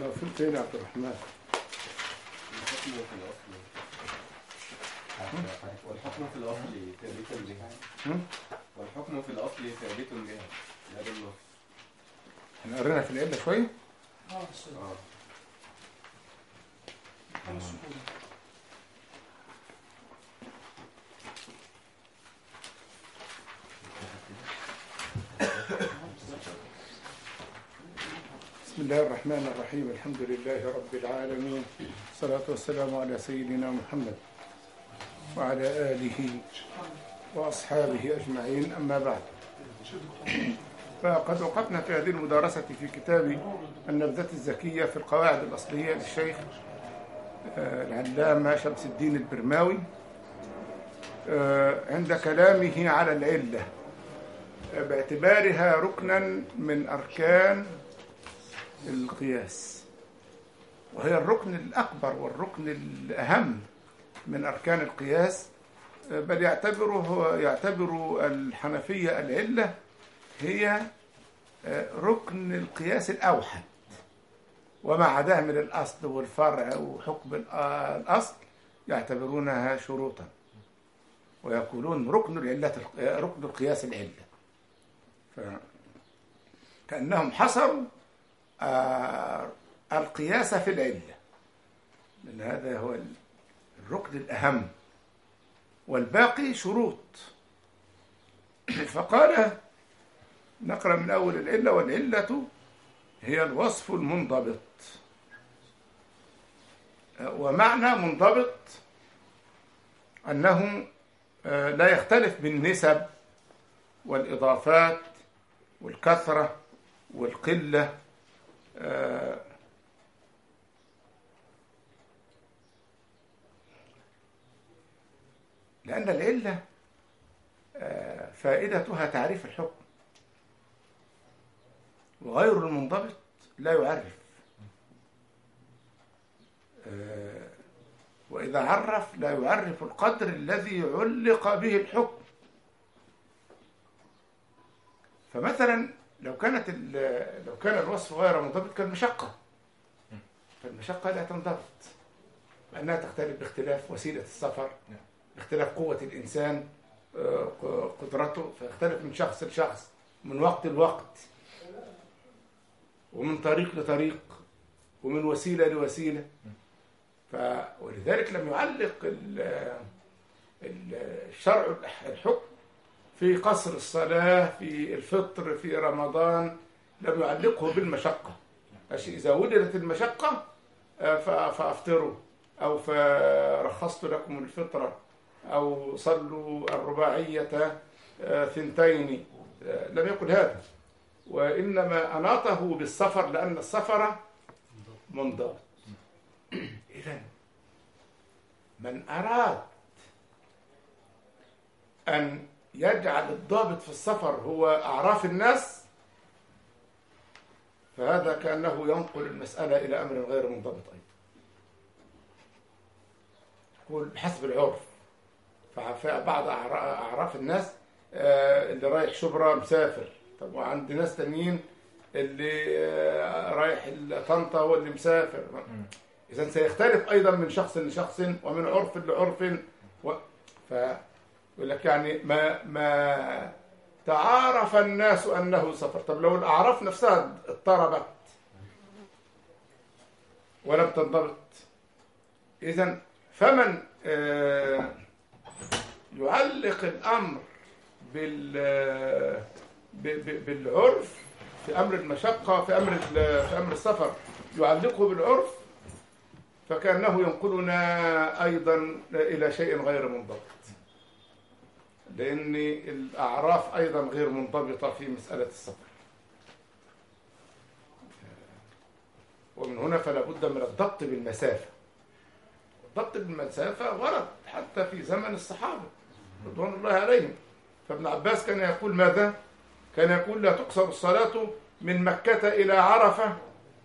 المفروض فين يا عبد الرحمن الحكم في الأصل والحكم في الأصل ثابت بها هم؟ والحكم في الأصل ثابت بها لا بالنص احنا قرينا في العلة شوية اه بس اه على السكون بسم الله الرحمن الرحيم الحمد لله رب العالمين الصلاة والسلام على سيدنا محمد وعلى آله وأصحابه أجمعين أما بعد فقد وقفنا في هذه المدارسة في كتاب النبذة الزكية في القواعد الأصلية للشيخ آه، العلامة شمس الدين البرماوي آه، عند كلامه على العلة آه، باعتبارها ركنا من أركان القياس وهي الركن الأكبر والركن الأهم من أركان القياس بل يعتبره يعتبر الحنفية العلة هي ركن القياس الأوحد وما عداه من الأصل والفرع وحكم الأصل يعتبرونها شروطا ويقولون ركن العلة ركن القياس العلة فكأنهم حصروا آه، القياس في العلة لأن هذا هو الركن الأهم والباقي شروط فقال نقرأ من أول العلة والعلة هي الوصف المنضبط آه، ومعنى منضبط أنه آه، لا يختلف بالنسب والإضافات والكثرة والقلة آه، لأن العلة آه، فائدتها تعريف الحكم وغير المنضبط لا يعرف آه، وإذا عرف لا يعرف القدر الذي علق به الحكم فمثلا لو كانت ال- لو كان الوصف غير منضبط كان مشقة فالمشقة لا تنضبط لأنها تختلف باختلاف وسيلة السفر نعم. باختلاف قوة الإنسان آه، ق- قدرته فيختلف من شخص لشخص من وقت لوقت ومن طريق لطريق ومن وسيلة لوسيلة ف... ولذلك لم يعلق ال... ال- الشرع الحكم في قصر الصلاة في الفطر في رمضان لم يعلقه بالمشقة أش- إذا وجدت المشقة آه، ف- فأفطروا أو فرخصت لكم الفطرة أو صلوا الرباعية آه، ثنتين آه، لم يقل هذا وإنما أناطه بالسفر لأن السفر منضبط إذا من أراد أن يجعل الضابط في السفر هو أعراف الناس فهذا كأنه ينقل المسألة إلى أمر غير منضبط أيضا يقول بحسب العرف فبعض أعراف الناس آه، اللي رايح شبرا مسافر طب وعند ناس تانيين اللي آه، رايح طنطا هو اللي مسافر إذا سيختلف أيضا من شخص لشخص ومن عرف لعرف و... ف يقول لك يعني ما ما تعارف الناس انه سفر طب لو الاعراف نفسها اضطربت ولم تنضبط اذا فمن آه، يعلق الامر بال ب- ب- بالعرف في امر المشقه في امر ال- في امر السفر يعلقه بالعرف فكانه ينقلنا ايضا الى شيء غير منضبط لأن الأعراف أيضا غير منضبطة في مسألة السفر ومن هنا فلا بد من الضبط بالمسافة الضبط بالمسافة ورد حتى في زمن الصحابة رضوان الله عليهم فابن عباس كان يقول ماذا؟ كان يقول لا تقصر الصلاة من مكة إلى عرفة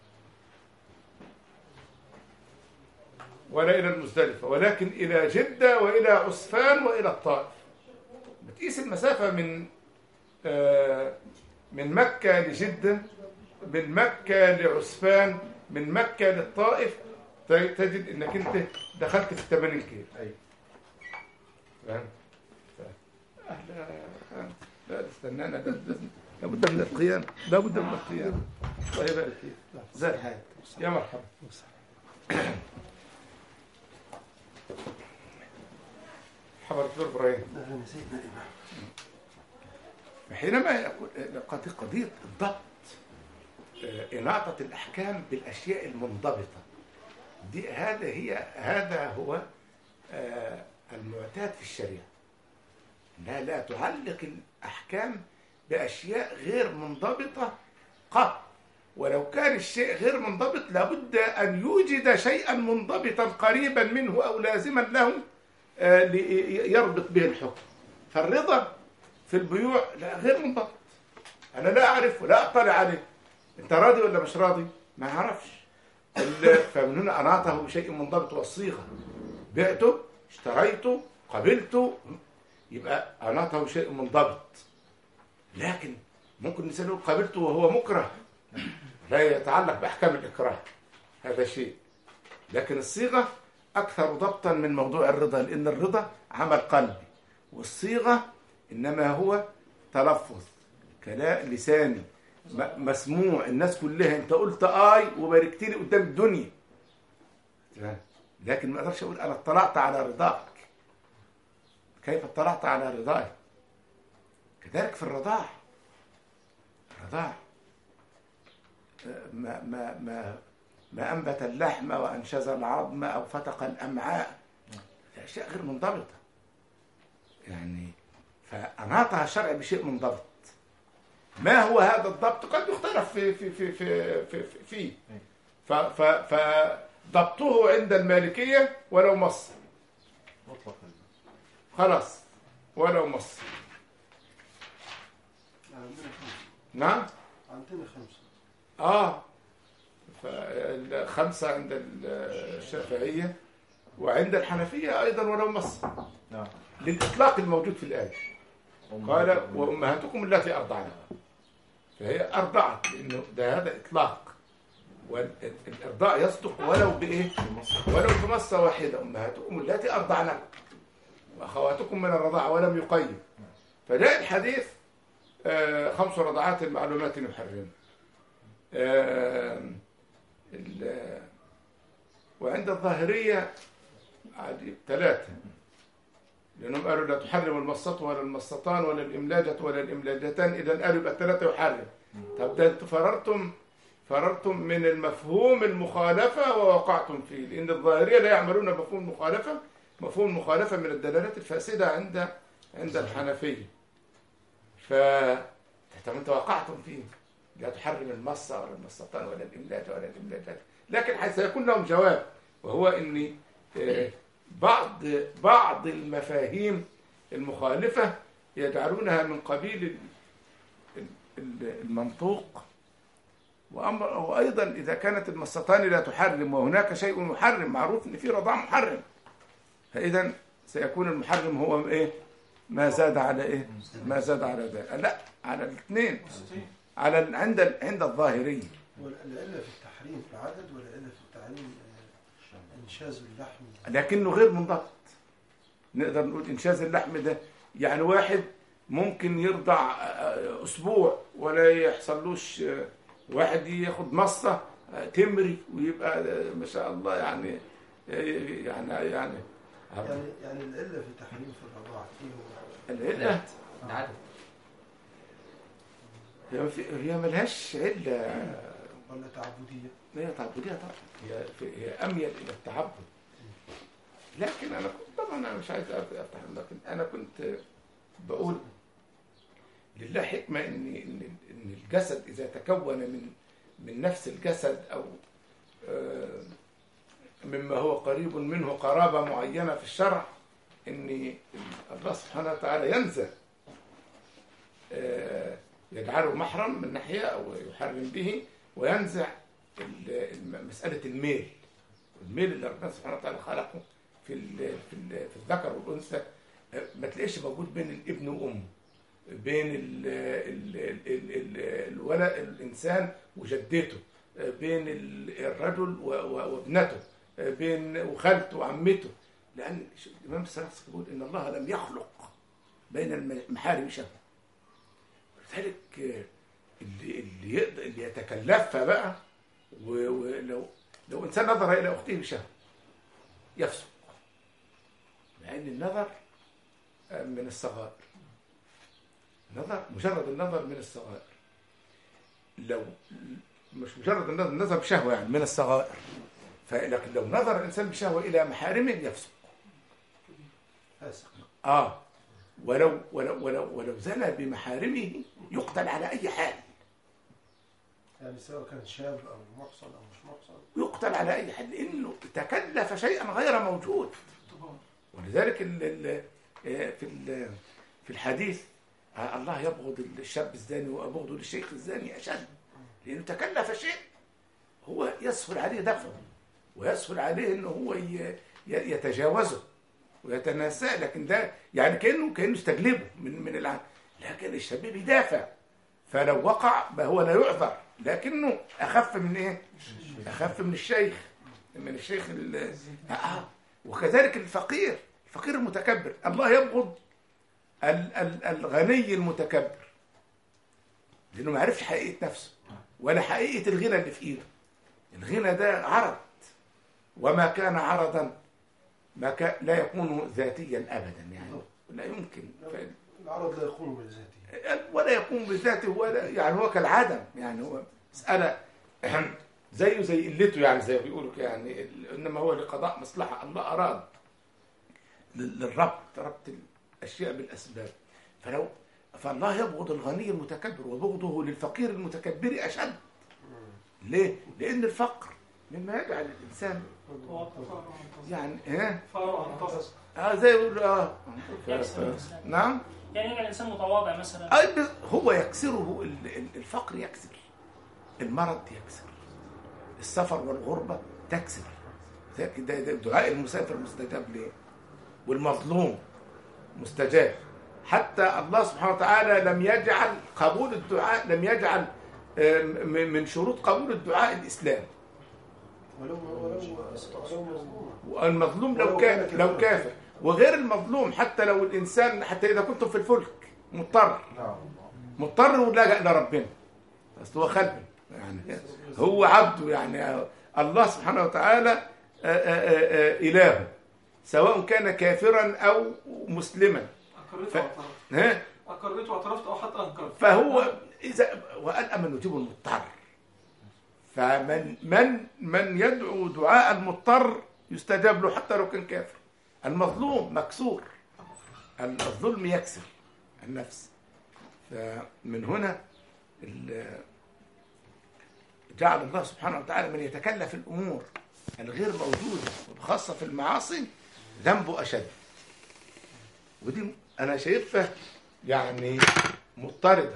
ولا إلى المزدلفة ولكن إلى جدة وإلى عسفان وإلى الطائف بتقيس المسافة من آه، من مكة لجدة من مكة لعسفان من مكة للطائف ت- تجد انك انت دخلت في 80 كيلو ايوه فاهم؟ ف- لا لا استنانا ده- ده- لابد من القيام لابد من القيام الله يبارك فيك زي يا مرحبا مرحبا دكتور ابراهيم اهلا سيدنا الامام حينما يكون قضية- قضية الضبط آه، إناطة الأحكام بالأشياء المنضبطة دي هذا هي هذا هو آه، المعتاد في الشريعة إنها لا تعلق الأحكام بأشياء غير منضبطة قط ولو كان الشيء غير منضبط لابد أن يوجد شيئا منضبطا قريبا منه أو لازما له آه، لي- يربط به الحكم فالرضا في البيوع لا غير منضبط انا لا اعرف ولا اطلع عليه انت راضي ولا مش راضي ما اعرفش ال- فمن هنا اناطه بشيء منضبط والصيغه بعته اشتريته قبلته يبقى اناطه بشيء منضبط لكن ممكن الانسان يقول قبلته وهو مكره لا يتعلق باحكام الاكراه هذا شيء لكن الصيغه اكثر ضبطا من موضوع الرضا لان الرضا عمل قلبي والصيغه انما هو تلفظ كلام لساني م- مسموع الناس كلها انت قلت اي وباركت لي قدام الدنيا تمام. لكن ما اقدرش اقول انا اطلعت على رضاك كيف اطلعت على رضاي كذلك في الرضاع الرضاع آه، ما ما ما ما انبت اللحم وانشز العظم او فتق الامعاء اشياء غير منضبطه يعني فأناطها الشرع بشيء منضبط ما هو هذا الضبط قد يختلف في في في في في, في فيه ف ف فضبطه عند المالكية ولو مص مطلقا خلاص ولو مص عندنا خمسه نعم عندنا خمسه اه فالخمسة عند الشافعية وعند الحنفية أيضا ولو مص نعم للإطلاق الموجود في الآية قال وأمهاتكم التي أرضعنكم فهي أرضعت لأنه ده هذا إطلاق والإرضاع يصدق ولو بإيه؟ ولو بمصة واحدة أمهاتكم التي أرضعنكم وأخواتكم من الرضاعة ولم يقيم فجاء الحديث آه، خمس رضعات معلومات يحرم آه، ال- وعند الظاهرية عديد ثلاثة لأنهم قالوا لا تحرم المصة ولا المصتان ولا الإملاجة ولا الإملاجتان إذا قالوا يبقى الثلاثة يحرم طب ده أنتم فررتم فررتم من المفهوم المخالفة ووقعتم فيه لأن الظاهرية لا يعملون مفهوم المخالفة مفهوم المخالفة من الدلالات الفاسدة عند عند الحنفية ف طب أنت وقعتم فيه لا تحرم المصة ولا المصتان ولا الإملاجة ولا الإملاجات لكن سيكون لهم جواب وهو أن آه، بعض بعض المفاهيم المخالفة يجعلونها من قبيل ال- ال- ال- المنطوق وأمر وأيضا إذا كانت المصتان لا تحرم وهناك شيء محرم معروف إن في رضاع محرم فإذا سيكون المحرم هو إيه؟ ما زاد على إيه؟ ما زاد على ذلك لا على الاثنين على ال- عند ال- عند الظاهرية والعله في التحريم في العدد والعله في التعليم آه، انشاز اللحم لكنه غير منضبط نقدر نقول انشاز اللحم ده يعني واحد ممكن يرضع آه، اسبوع ولا يحصلوش آه، واحد ياخد مصة آه، تمري ويبقى آه، ما شاء الله يعني آه، يعني يعني يعني يعني العله في تحريم في الرضاعه ايه هو؟ العلة العدد هي ما في- هي ملهاش علة ولا تعبديه؟ لا هي تعبدية طبعا هي هي أميل إلى التعبد لكن أنا كنت طبعا أنا مش عايز أفتح لكن أنا كنت بقول لله حكمة إن إن إن الجسد إذا تكون من من نفس الجسد أو آه، مما هو قريب منه قرابة معينة في الشرع إن الله سبحانه وتعالى ينزل آه، يجعله محرم من ناحية أو يحرم به وينزع ال- الم- مسألة الميل الميل اللي ربنا سبحانه وتعالى خلقه في ال في, ال في الذكر والأنثى آه، ما تلاقيش موجود بين الابن وأمه بين ال ال ال ال ال الولد الإنسان وجدته آه، بين ال- الرجل و- و- وابنته آه، بين وخالته وعمته لان ش- الامام السلاطي بيقول ان الله لم يخلق بين المحارم شهوه ولذلك آه، اللي اللي يقدر اللي يتكلفها بقى و- ولو لو انسان نظر الى اخته بشهوه يفسق لان النظر آه، من الصغائر نظر مجرد النظر من الصغائر لو مش مجرد النظر النظر بشهوه يعني من الصغائر فلكن لو نظر الانسان بشهوه الى محارمه يفسق فاسق اه ولو ولو ولو ولو زنى بمحارمه يقتل على اي حال يعني سواء كان شاب او محصن او مش محصن يقتل على اي حال لانه تكلف شيئا غير موجود ولذلك ال ال في ال- في الحديث آه، الله يبغض الشاب الزاني وابغضه للشيخ الزاني اشد لانه تكلف شيء هو يسهل عليه دفعه ويسهل عليه انه هو ي- ي- يتجاوزه ويتناساه لكن ده يعني كانه كانه استجلبه من من العالم لكن الشاب بيدافع فلو وقع هو لا يعذر لكنه اخف من ايه؟ اخف من الشيخ من الشيخ ال- آه. وكذلك الفقير الفقير المتكبر الله يبغض ال- ال- الغني المتكبر لانه ما عرفش حقيقه نفسه ولا حقيقه الغنى اللي في ايده الغنى ده عرض وما كان عرضا ما كان لا يكون ذاتيا ابدا يعني لا يمكن ف- العرض لا يقوم بذاته ولا يقوم بذاته ولا يعني هو كالعدم يعني هو مسألة زيه زي قلته يعني زي ما بيقولوا كده يعني ال- انما هو لقضاء مصلحة الله اراد لل- للربط ربط الاشياء بالاسباب فلو فالله يبغض الغني المتكبر وبغضه للفقير المتكبر اشد ليه؟ لان الفقر مما يجعل الانسان يعني ها اه زي يقول اه ف- ف- نعم يعني يبقى الانسان متواضع مثلا أي بس هو يكسره ال- ال- الفقر يكسر المرض يكسر السفر والغربة تكسر ده ده- ده دعاء المسافر مستجاب ليه والمظلوم مستجاب حتى الله سبحانه وتعالى لم يجعل قبول الدعاء لم يجعل آه، م- من شروط قبول الدعاء الإسلام ولو ولو ولو مظلوما والمظلوم لو ولو كان كان لو كافرا. كافر وغير المظلوم حتى لو الإنسان حتى إذا كنتم في الفلك مضطر نعم مضطر ولجأ لربنا اصل هو خلق يعني هو عبده يعني الله سبحانه وتعالى آه، آه، آه، إله سواء كان كافرا أو مسلما أقريت ف- واعترفت ها أقريت واعترفت أو حتى أنكرت فهو إذا وقال أمن يجيب المضطر فمن من من يدعو دعاء المضطر يستجاب له حتى لو كان كافر المظلوم مكسور الظلم يكسر النفس فمن هنا ال- جعل الله سبحانه وتعالى من يتكلف الأمور الغير موجودة وخاصة في المعاصي ذنبه أشد ودي أنا شايفها يعني مضطردة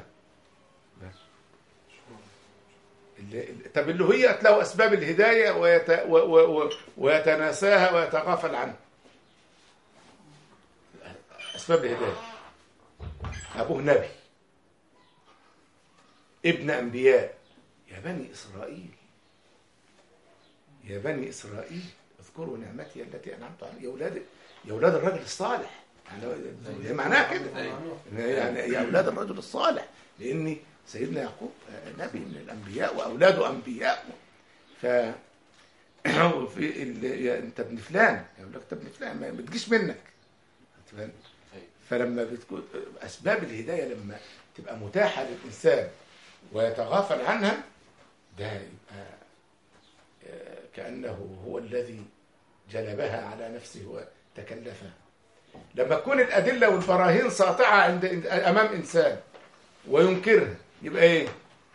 اللي- اللي- طب اللي هي له أسباب الهداية ويت و و و ويتناساها ويتغافل عنها أسباب الهداية أبوه نبي ابن أنبياء يا بني إسرائيل يا بني إسرائيل اذكروا نعمتي التي أنعمت عليكم يا أولاد يا أولاد الرجل الصالح يعني هي معناها كده يعني يا أولاد الرجل الصالح لأن سيدنا يعقوب آه، نبي من الأنبياء وأولاده أنبياء ف في ال... يا انت ابن فلان يقول لك انت ابن فلان ما بتجيش منك فاهم؟ فلما بتكون اسباب الهدايه لما تبقى متاحه للانسان ويتغافل عنها ده يبقى آه، كانه هو الذي جلبها على نفسه وتكلفها لما تكون الادله والبراهين ساطعه عند امام انسان وينكرها يبقى ايه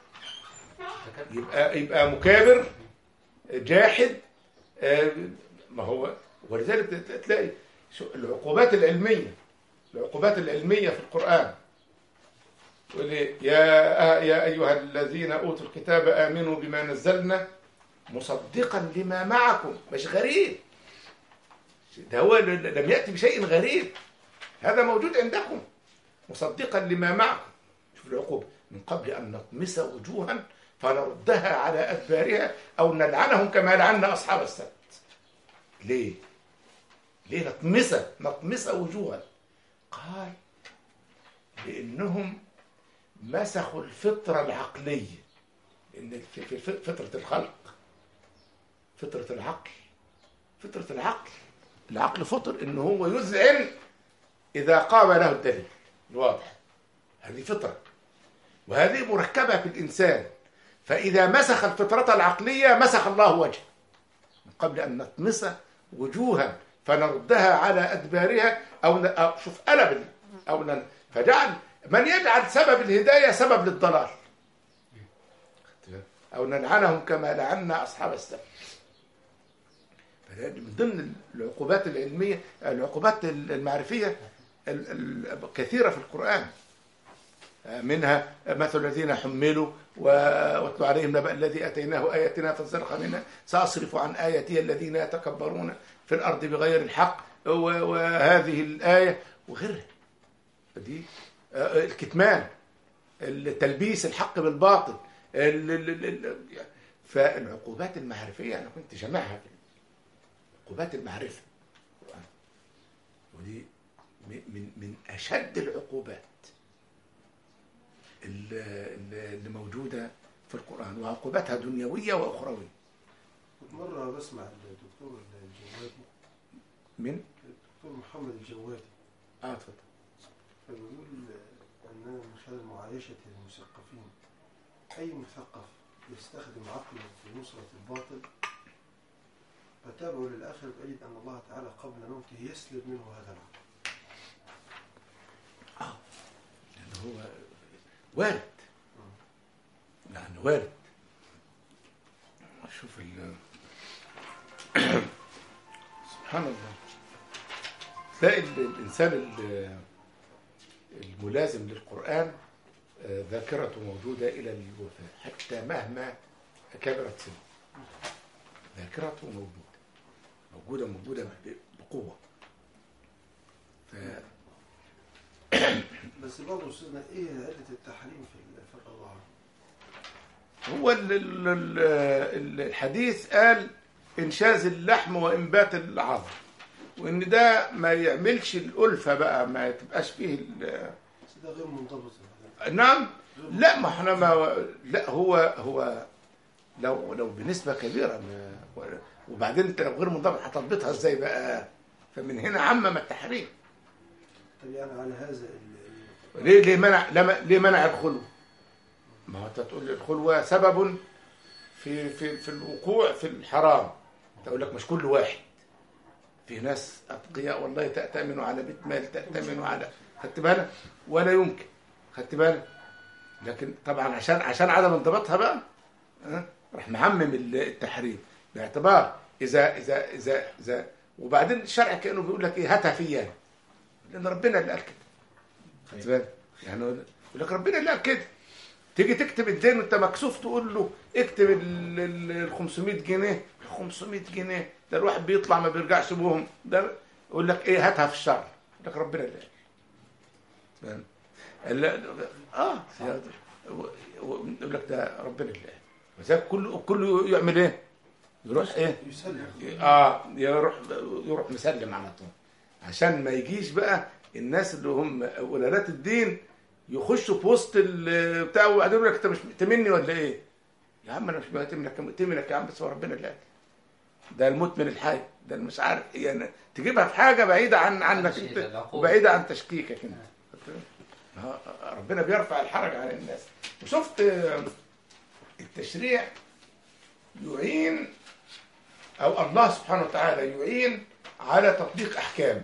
يبقى يبقى مكابر جاحد آه، ما هو ولذلك تلاقي شو- العقوبات العلميه العقوبات العلميه في القران يقول إيه؟ يا يا ايها الذين اوتوا الكتاب امنوا بما نزلنا مصدقا لما معكم مش غريب ده هو ل- لم ياتي بشيء غريب هذا موجود عندكم مصدقا لما معكم شوف العقوبه من قبل ان نطمس وجوها فنردها على أدبارها أو نلعنهم كما لعنا أصحاب السبت ليه؟ ليه نطمس نطمس وجوها قال لأنهم مسخوا الفطرة العقلية لأن في في في فطرة الخلق فطرة العقل فطرة العقل العقل فطر إنه هو يذعن إذا قام له الدليل الواضح هذه فطرة وهذه مركبة في الإنسان فإذا مسخ الفطرة العقلية مسخ الله وجهه من قبل أن نطمس وجوها فنردها على أدبارها أو, ن... أو شوف قلب ال- أو ن... فجعل من يجعل سبب الهداية سبب للضلال أو نلعنهم كما لعنا أصحاب السبت فده من ضمن العقوبات العلمية العقوبات المعرفية ال- ال- كثيرة في القرآن منها مثل الذين حملوا و- واتلو عليهم نبأ الذي أتيناه آياتنا فانسلخ منها سأصرف عن آياتي الذين يتكبرون في الأرض بغير الحق و- وهذه الآية وغيرها دي آه، الكتمان التلبيس الحق بالباطل ال- ال- ال- ال- فالعقوبات المعرفية أنا كنت جمعها في عقوبات المعرفة ودي من من من أشد العقوبات اللي اللي موجودة في القرآن وعقوباتها دنيوية وأخروية كنت مرة بسمع الدكتور الجوادي من؟ الدكتور محمد الجوادي آه اتفضل فبيقول أننا من خلال معايشة المثقفين أي مثقف يستخدم عقله في نصرة الباطل فتابعوا للآخر بأجد أن الله تعالى قبل موته يسلب منه هذا العقل لأنه هو وارد يعني وارد شوف ال سبحان الله تلاقي ال- الإنسان ال- الملازم للقرآن آه، ذاكرته موجودة إلى الوفاة حتى مهما كبرت سنه ذاكرته موجودة موجودة موجودة بقوة ف... بس برضه أستاذنا إيه علة التحريم في ال- في الرضاعة؟ هو ال- ال- ال- ال- الحديث قال انشاز اللحم وانبات العظم وان ده ما يعملش الالفه بقى ما تبقاش فيه ال- بس ده غير منضبط نعم لا ما احنا ما لا هو هو لو لو بنسبه كبيره ما وبعدين انت لو غير منضبط هتضبطها ازاي بقى فمن هنا عمم التحريم طب يعني على هذا ال- ليه ليه منع لما ليه منع الخلوه؟ ما هو انت تقول لي الخلوه سبب في في في الوقوع في الحرام تقول لك مش كل واحد في ناس اتقياء والله تأتمن على بيت مال تأتمن على خدت بالك ولا يمكن خدت بالك لكن طبعا عشان عشان عدم انضباطها بقى ها، راح معمم التحريم باعتبار اذا اذا اذا اذا وبعدين الشرع كانه بيقول لك ايه هاتها فيا لان ربنا اللي قال كده خدت بالك يعني يقول لك ربنا اللي قال كده تيجي تكتب الدين وانت مكسوف تقول له اكتب ال ال- ال 500 جنيه ال 500 جنيه ده الواحد بيطلع ما بيرجعش بهم ده يقول لك ايه هاتها في الشرع يقول لك ربنا اللي قال فاهم؟ ال- اه و- و- يقول لك ده ربنا اللي قال وذلك كله كله يعمل ايه؟ يروح ايه؟ يسلم اه يروح يروح مسلم على طول عشان ما يجيش بقى الناس اللي هم ولادات الدين يخشوا في وسط ال- بتاع وبعدين يقول لك انت مش مؤتمني ولا ايه؟ يا عم انا مش مؤتمنك مؤتمنك يا عم بس هو ربنا اللي قال ده المؤتمن الحي ده اللي مش عارف إيه يعني تجيبها في حاجه بعيده عن عنك شيء انت العقوبة. وبعيده عن تشكيكك انت آه، ربنا بيرفع الحرج عن الناس وشفت آه، التشريع يعين او الله سبحانه وتعالى يعين على تطبيق احكام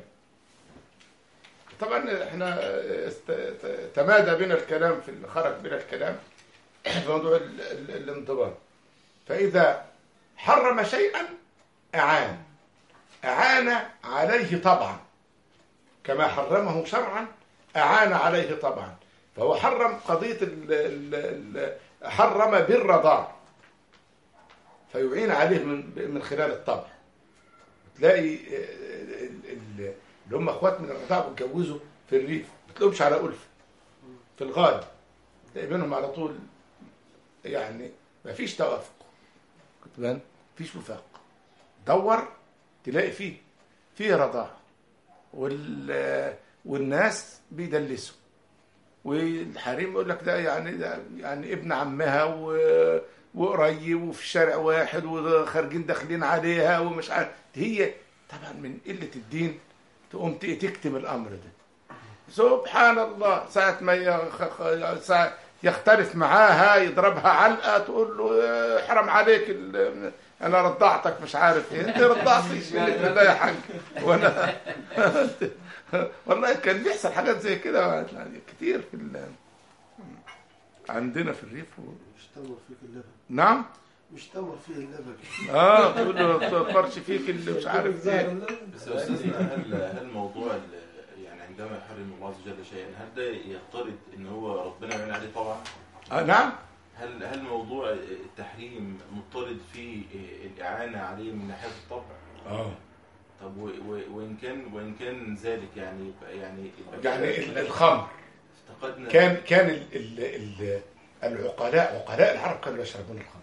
طبعا احنا است- ت- تمادى بنا الكلام في اللي خرج بنا الكلام في موضوع ال- ال- الانضباط فاذا حرم شيئا اعان اعان عليه طبعا كما حرمه شرعا اعان عليه طبعا فهو حرم قضيه ال ال ال حرم بالرضاع فيعين عليه من من خلال الطبع تلاقي ال- ال- اللي هم اخوات من الرضاعه بيتجوزوا في الريف ما تلاقيهمش على ألفة في الغالب تلاقي بينهم على طول يعني مفيش توافق خدت بالك مفيش وفاق دور تلاقي فيه فيه رضاعه وال والناس بيدلسوا والحريم يقول لك ده يعني ده يعني ابن عمها و... وقريب وفي الشارع واحد وخارجين داخلين عليها ومش عارف هي طبعا من قله الدين تقوم ت- تكتم الامر ده سبحان الله ساعة ما يخ... خ- ساعة يختلف معاها يضربها علقة تقول له "آه، حرام عليك ال... أنا رضعتك مش عارف إيه أنت رضعتني لا يا حاج وأنا والله كان بيحصل حاجات زي كده يعني كتير في ال... عندنا في الريف و... مش تمر فيك اللبن نعم مش تمر فيه اللبن اه تقول له ما تفكرش فيك اللي مش عارف ايه بس يا استاذنا هل هل موضوع ال- يعني عندما يحرم الله عز وجل شيئا هل ده يفترض ان هو ربنا يعين عليه طبعا؟ آه نعم هل هل موضوع التحريم مضطرد في الاعانه عليه من ناحيه الطبع؟ اه طب و- و- وان كان وان كان ذلك يعني يبقى يعني يبقى يعني ال- الخمر افتقدنا كان كان ال ال ال العقلاء عقلاء العرب كانوا يشربون الخمر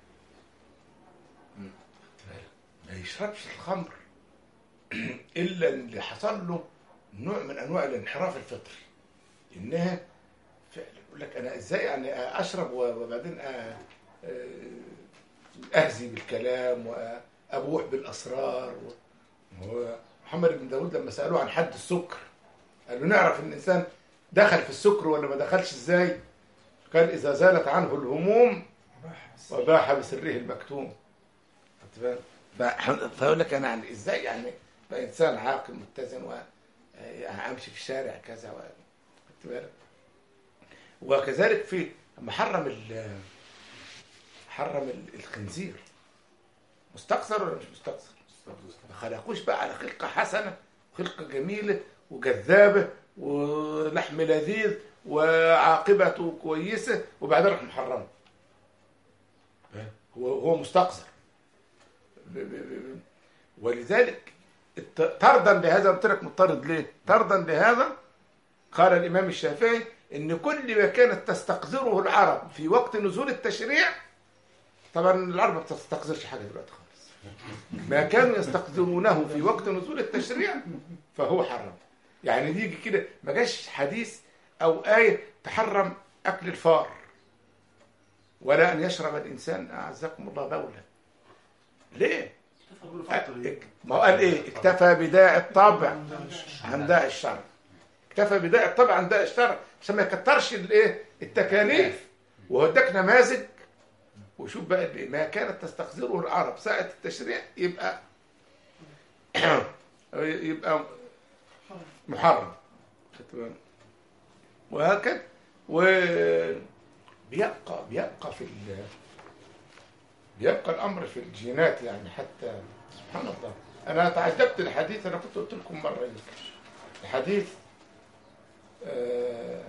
مم. ما يشربش الخمر الا اللي حصل له نوع من انواع الانحراف الفطري انها فعلا يقول لك انا ازاي يعني اشرب وبعدين أ- اهزي بالكلام وابوح بالاسرار هو محمد بن داود لما سالوه عن حد السكر قال له نعرف ان الانسان دخل في السكر ولا ما دخلش ازاي قال اذا زالت عنه الهموم وباح بسره المكتوم خدت بالك؟ ف- فيقول لك انا يعني ازاي يعني بقى انسان عاقل متزن وامشي في الشارع كذا و- خدت بالك وكذلك في لما حرم ال حرم ال- الخنزير مستقصر ولا مش مستقصر؟ ما خلقوش بقى على خلقة حسنة خلقة جميلة وجذابة ولحم لذيذ وعاقبته كويسة وبعدين راح محرمه هو هو مستقصر ب- ب- ب- ولذلك الت- طردا لهذا قلت لك مضطرد ليه؟ طردا لهذا قال الامام الشافعي ان كل ما كانت تستقذره العرب في وقت نزول التشريع طبعا العرب ما بتستقذرش حاجه دلوقتي خالص ما كانوا يستقذرونه في وقت نزول التشريع فهو حرم يعني يجي كده ما جاش حديث او ايه تحرم اكل الفار ولا ان يشرب الانسان اعزكم الله بولا ليه ما هو قال ايه اكتفى بداء الطبع عن داء الشرع اكتفى بداء الطبع عن داء الشرع عشان ما يكترش الايه التكاليف وهو اداك نماذج وشوف بقى اللي- ما كانت تستقذره العرب ساعة التشريع يبقى يبقى محرم خدت بالك؟ وهكذا وبيبقى بيبقى في ال... بيبقى الامر في الجينات يعني حتى سبحان الله انا تعجبت الحديث انا كنت قلت لكم مره يمكن الحديث آه،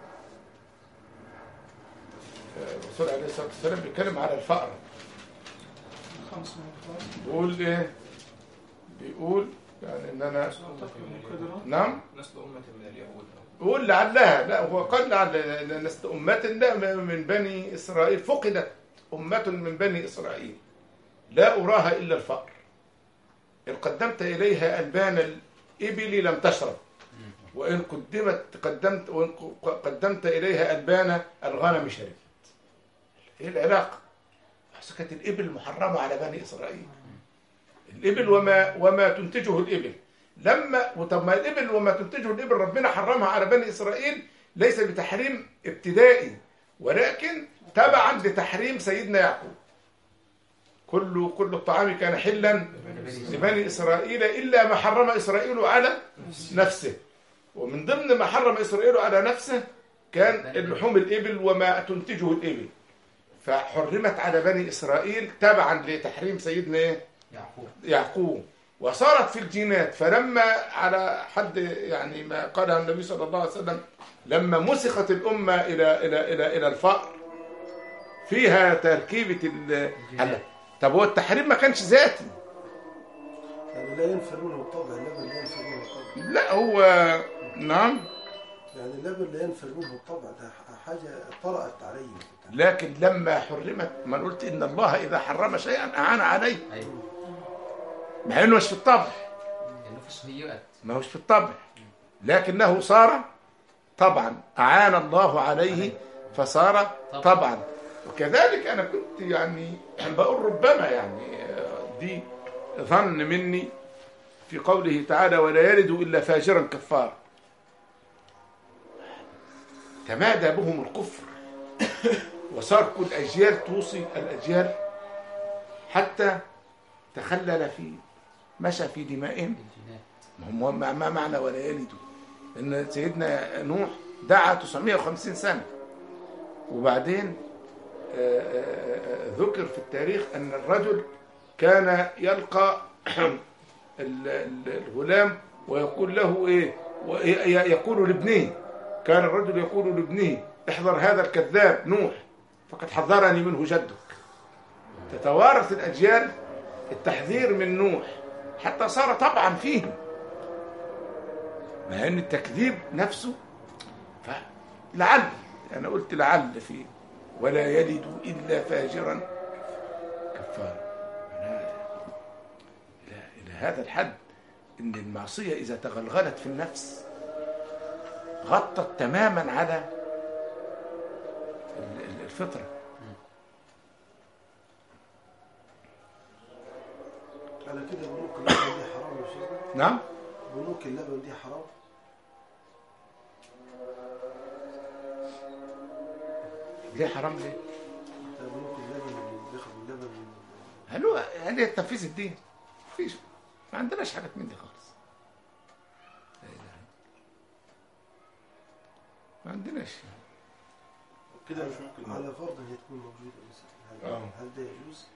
آه، الرسول عليه الصلاه والسلام بيتكلم على الفأر خمس من بيقول ايه بيقول يعني ان انا الخضرة نعم نسل أمة من اليهود بيقول لعلها لا هو قال لعل لست أمة لا من بني إسرائيل فقدت أمة من بني إسرائيل لا أراها إلا الفقر إن قدمت إليها ألبان الإبل لم تشرب وإن قدمت قدمت وإن قدمت إليها ألبان الغنم شربت إيه العلاقة؟ بس كانت الإبل محرمة على بني إسرائيل الإبل وما وما تنتجه الإبل لما وطب ما الإبل وما تنتجه الإبل ربنا حرمها على بني إسرائيل ليس بتحريم ابتدائي ولكن تبعا لتحريم سيدنا يعقوب كل كل الطعام كان حلا لبني إسرائيل إلا ما حرم إسرائيل على نفسه ومن ضمن ما حرم إسرائيل على نفسه كان اللحوم الإبل وما تنتجه الإبل فحرمت على بني إسرائيل تبعا لتحريم سيدنا إيه؟ يعقوب يعقوب وصارت في الجينات فلما على حد يعني ما قاله النبي صلى الله عليه وسلم لما مسخت الأمة إلى إلى إلى إلى الفقر فيها تركيبة ال هلا طب هو التحريم ما كانش ذاتي يعني لا ينفرون بالطبع اللبن لا ينفرون بالطبع لا هو نعم يعني اللبن لا ينفر منه الطبع ده حاجة طرأت عليه لكن لما حرمت ما أنا قلت إن الله إذا حرم شيئا أعان عليه ايوه مع إنه مش في الطبع لانه في سيئات ما هوش في الطبع لكنه صار طبعا أعان الله عليه فصار طبعا وكذلك أنا كنت يعني بقول ربما يعني آه، دي ظن مني في قوله تعالى ولا يلد إلا فاجرا كفارا تمادى بهم الكفر وصار كل أجيال توصي الأجيال حتى تخلل في مشى في دمائهم الجينات ما هو ما ما معنى ولا يلدوا ان سيدنا نوح دعا 950 سنه وبعدين آه، آه، آه، ذكر في التاريخ ان الرجل كان يلقى ال- ال- الغلام ويقول له ايه وي- يقول لابنه كان الرجل يقول لابنه احذر هذا الكذاب نوح فقد حذرني منه جدك تتوارث الاجيال التحذير من نوح حتى صار طبعا فيهم مع ان التكذيب نفسه فلعل انا قلت لعل فيه ولا يلد الا فاجرا كفارا أنا الى الى هذا الحد ان المعصيه اذا تغلغلت في النفس غطت تماما على ال- ال- الفطره على كده بنوك اللبن دي حرام يا شيخنا نعم بنوك اللبن دي حرام ليه حرام ليه؟ ده بنوك اللبن اللي بياخد اللبن من- هل هو هل هي تنفيذ الدين؟ مفيش ما عندناش حاجات من دي خالص لا إله إلا الله. ما عندناش كده مش ممكن على فرض ان هي تكون موجوده مثلا هل, آه. هل ده يجوز؟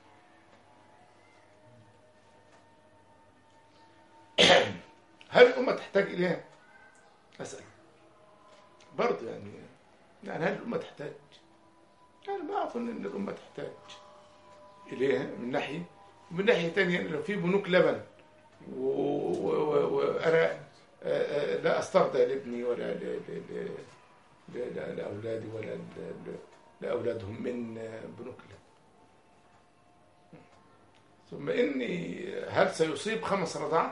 هل الأمة تحتاج إليها؟ أسأل برضه يعني يعني هل الأمة تحتاج؟ أنا ما أظن أن الأمة تحتاج إليها من ناحية ومن ناحية تانية لو في بنوك لبن و- و- و- وأنا آه، آه، لا أسترضى لابني ولا ل- ل- ل- ل- ل- لأولادي ولا ل- ل- لأولادهم من آه، بنوك اللبن ثم إني هل سيصيب خمس رضعات؟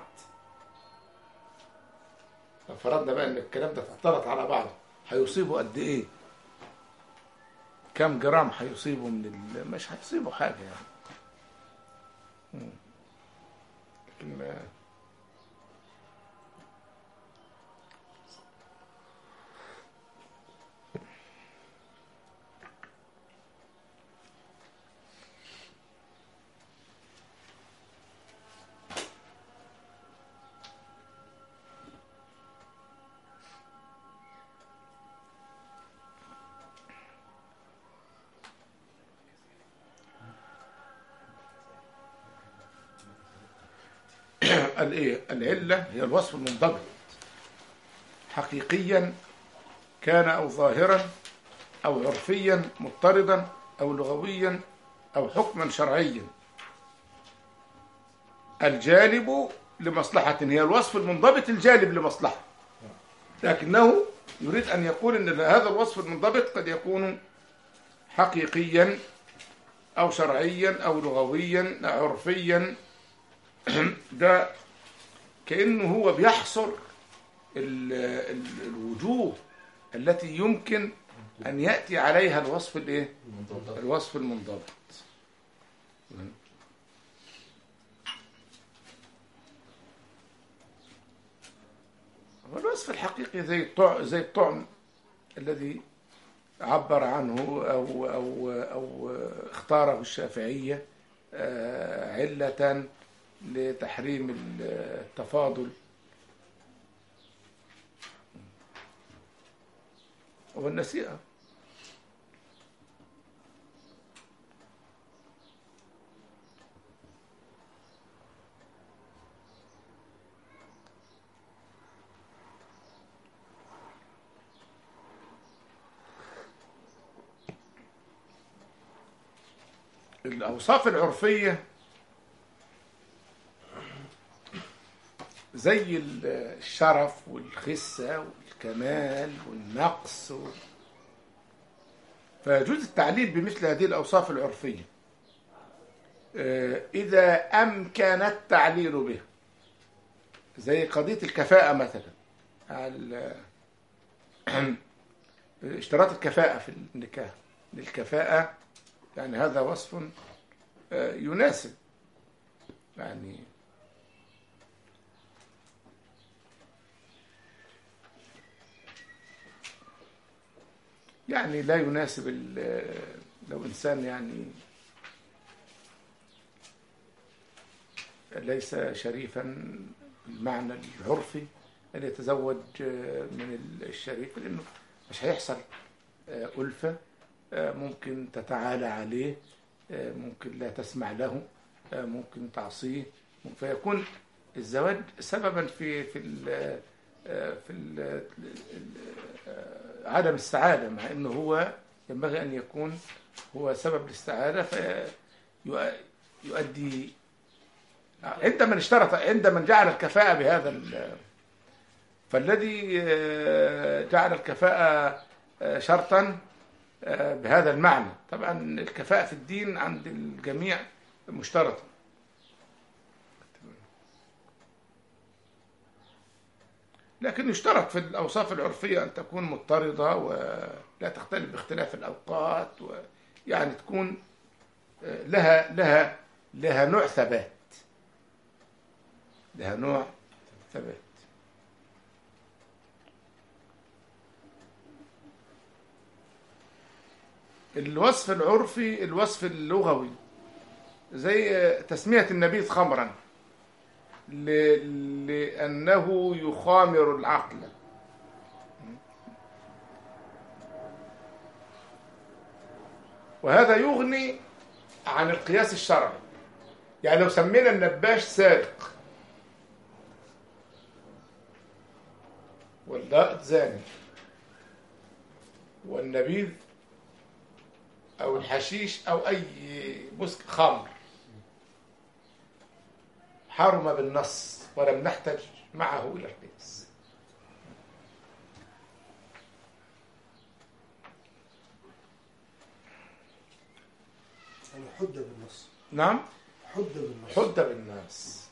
لو فرضنا بقى ان الكلام ده اختلط على بعضه هيصيبوا قد ايه كم جرام هيصيبوا من ال... مش هيصيبوا حاجه يعني مم. لكن ما الايه العله هي الوصف المنضبط حقيقيا كان او ظاهرا او عرفيا مضطردا او لغويا او حكما شرعيا الجالب لمصلحة هي الوصف المنضبط الجالب لمصلحة لكنه يريد أن يقول أن هذا الوصف المنضبط قد يكون حقيقيا أو شرعيا أو لغويا أو عرفيا ده كأنه هو بيحصر ال ال الوجوه التي يمكن أن يأتي عليها الوصف الإيه؟ الوصف المنضبط والوصف الحقيقي زي الطعم زي الطعم الذي عبر عنه أو أو أو اختاره الشافعية آه، علة لتحريم التفاضل والنسيئة الأوصاف العرفية زي ال- الشرف والخسة والكمال والنقص و... فيجوز التعليل بمثل هذه الأوصاف العرفية آه، إذا أمكن التعليل به زي قضية الكفاءة مثلا على اشتراط الكفاءة في النكاح للكفاءة يعني هذا وصف آه، يناسب يعني يعني لا يناسب ال- لو إنسان يعني ليس شريفا بالمعنى العرفي أن يتزوج من الشريف لأنه مش هيحصل آه، ألفة آه، ممكن تتعالى عليه آه، ممكن لا تسمع له آه، ممكن تعصيه فيكون الزواج سببا في في ال آه، في ال آه، عدم السعادة مع أنه هو ينبغي أن يكون هو سبب للسعادة فيؤدي عندما اشترط عندما جعل الكفاءة بهذا ال- فالذي آه، جعل الكفاءة آه، شرطا آه، بهذا المعنى طبعا الكفاءة في الدين عند الجميع مشترطة لكن يشترط في الأوصاف العرفية أن تكون مضطردة ولا تختلف باختلاف الأوقات ويعني تكون آه، لها لها لها نوع ثبات لها نوع ثبات الوصف العرفي الوصف اللغوي زي تسمية النبيذ خمرا ل- لأنه يخامر العقل وهذا يغني عن القياس الشرعي يعني لو سمينا النباش سارق واللائط زاني والنبيذ او الحشيش او اي مسك خمر حرم بالنص ولم نحتج معه الى القياس يعني حد بالنص نعم حد بالنص حد بالناس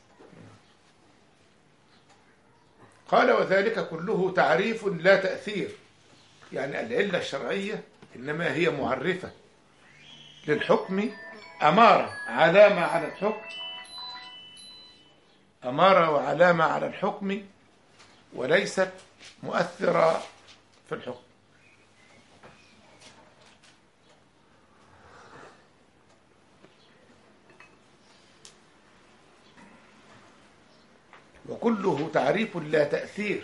قال وذلك كله تعريف لا تأثير يعني العلة الشرعية إنما هي معرفة للحكم أمارة علامة على الحكم أمارة وعلامة على الحكم وليست مؤثرة في الحكم وكله تعريف لا تأثير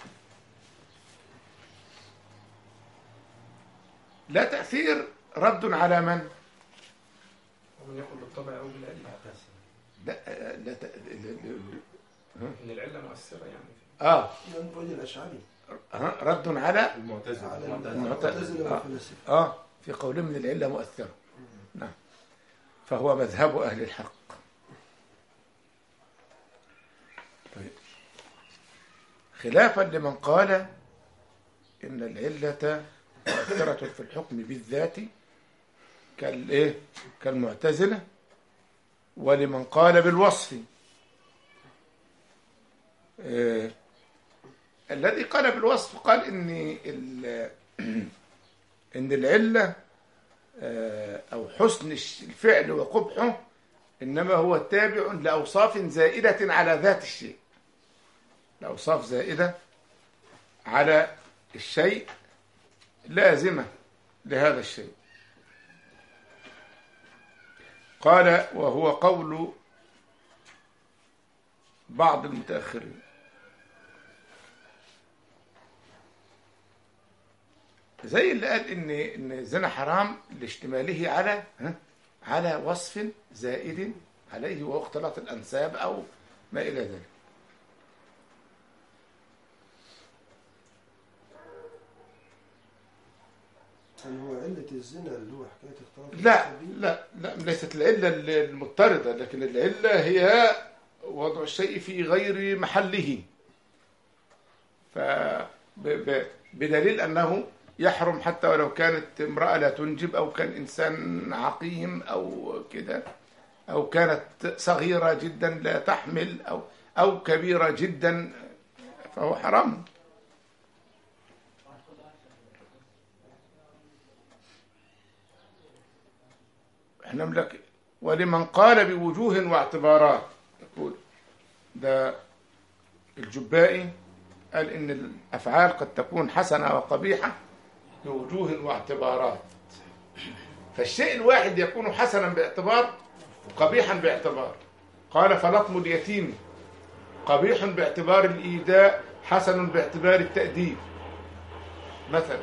لا تأثير رد على من؟ ومن يقول بالطبع أو بالعلة لا لا ت... لا- إن العلة مؤثرة يعني اه من بعد الأشعري ها، رد على المعتزلة على المعتزلة. المعتزلة آه. والفلاسفة اه في قول من العلة مؤثرة نعم فهو مذهب أهل الحق طيب خلافا لمن قال إن العلة مؤثرة في الحكم بالذات كالإيه كالمعتزلة ولمن قال بالوصف آه الذي قال بالوصف قال إن ال- ان العله آه، او حسن الش- الفعل وقبحه انما هو تابع لاوصاف زائده على ذات الشيء لاوصاف زائده على الشيء لازمه لهذا الشيء قال وهو قول بعض المتاخرين زي اللي قال ان ان الزنا حرام لاشتماله على ها على وصف زائد عليه وهو اختلاط الانساب او ما الى ذلك هل هو علة الزنا اللي هو حكاية اختلاط لا الأنساب دي؟ لا لا ليست العله المضطرده لكن العله هي ووضع الشيء في غير محله ف ب- ب- بدليل أنه يحرم حتى ولو كانت امرأة لا تنجب أو كان إنسان عقيم أو كده أو كانت صغيرة جدا لا تحمل أو أو كبيرة جدا فهو حرام احنا ملك ولمن قال بوجوه واعتبارات يقول ده الجبائي قال ان الافعال قد تكون حسنه وقبيحه بوجوه واعتبارات فالشيء الواحد يكون حسنا باعتبار وقبيحا باعتبار قال فلطم اليتيم قبيح باعتبار الايذاء حسن باعتبار التاديب مثلا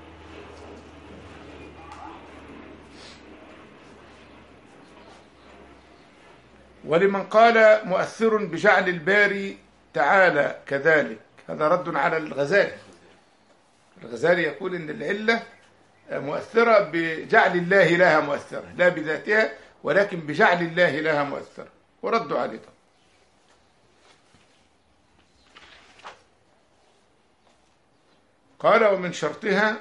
ولمن قال مؤثر بجعل الباري تعالى كذلك هذا رد على الغزالي الغزالي يقول ان العله مؤثره بجعل الله لها مؤثره لا بذاتها ولكن بجعل الله لها مؤثره وردوا عليه طبعا. قال ومن شرطها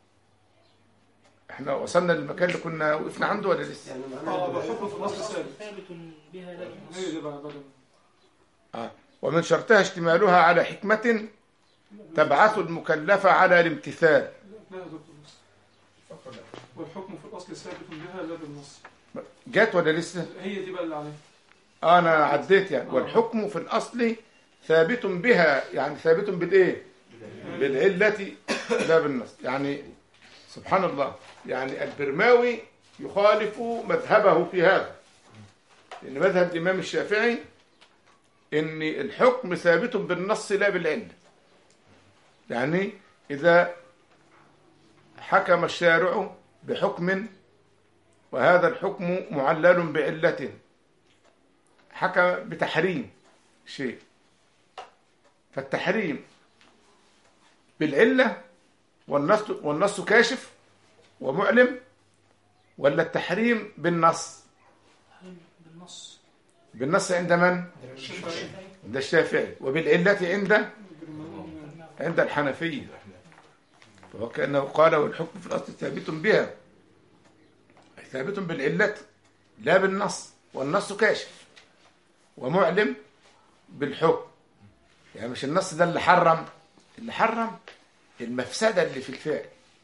احنا وصلنا للمكان اللي كنا وقفنا عنده ولا لسه؟ يعني معناها اه الدلالة بحكم في الاصل ثابت ثابت بها لا بنص هي دي بقى بدل آه. ومن شرطها اشتمالها على حكمة تبعث المكلف على الامتثال لا يا دكتور بس والحكم في الاصل ثابت بها لا بالنص جات ولا لسه؟ هي دي بقى اللي عليها آه انا عديت يعني والحكم في الاصل ثابت بها يعني ثابت بالايه؟ بالعلة لا بالنص يعني سبحان الله يعني البرماوي يخالف مذهبه في هذا لأن مذهب الإمام الشافعي إن الحكم ثابت بالنص لا بالعلة يعني إذا حكم الشارع بحكم وهذا الحكم معلل بعلة حكم بتحريم شيء فالتحريم بالعلة والنص والنص كاشف ومعلم ولا التحريم بالنص بالنص بالنص عند من؟ عند الشافعي وبالعلة عند عند الحنفية فهو كأنه قال والحكم في الأصل ثابت بها أي ثابت بالعلة لا بالنص والنص كاشف ومعلم بالحكم يعني مش النص ده اللي حرم اللي حرم المفسدة اللي في الفعل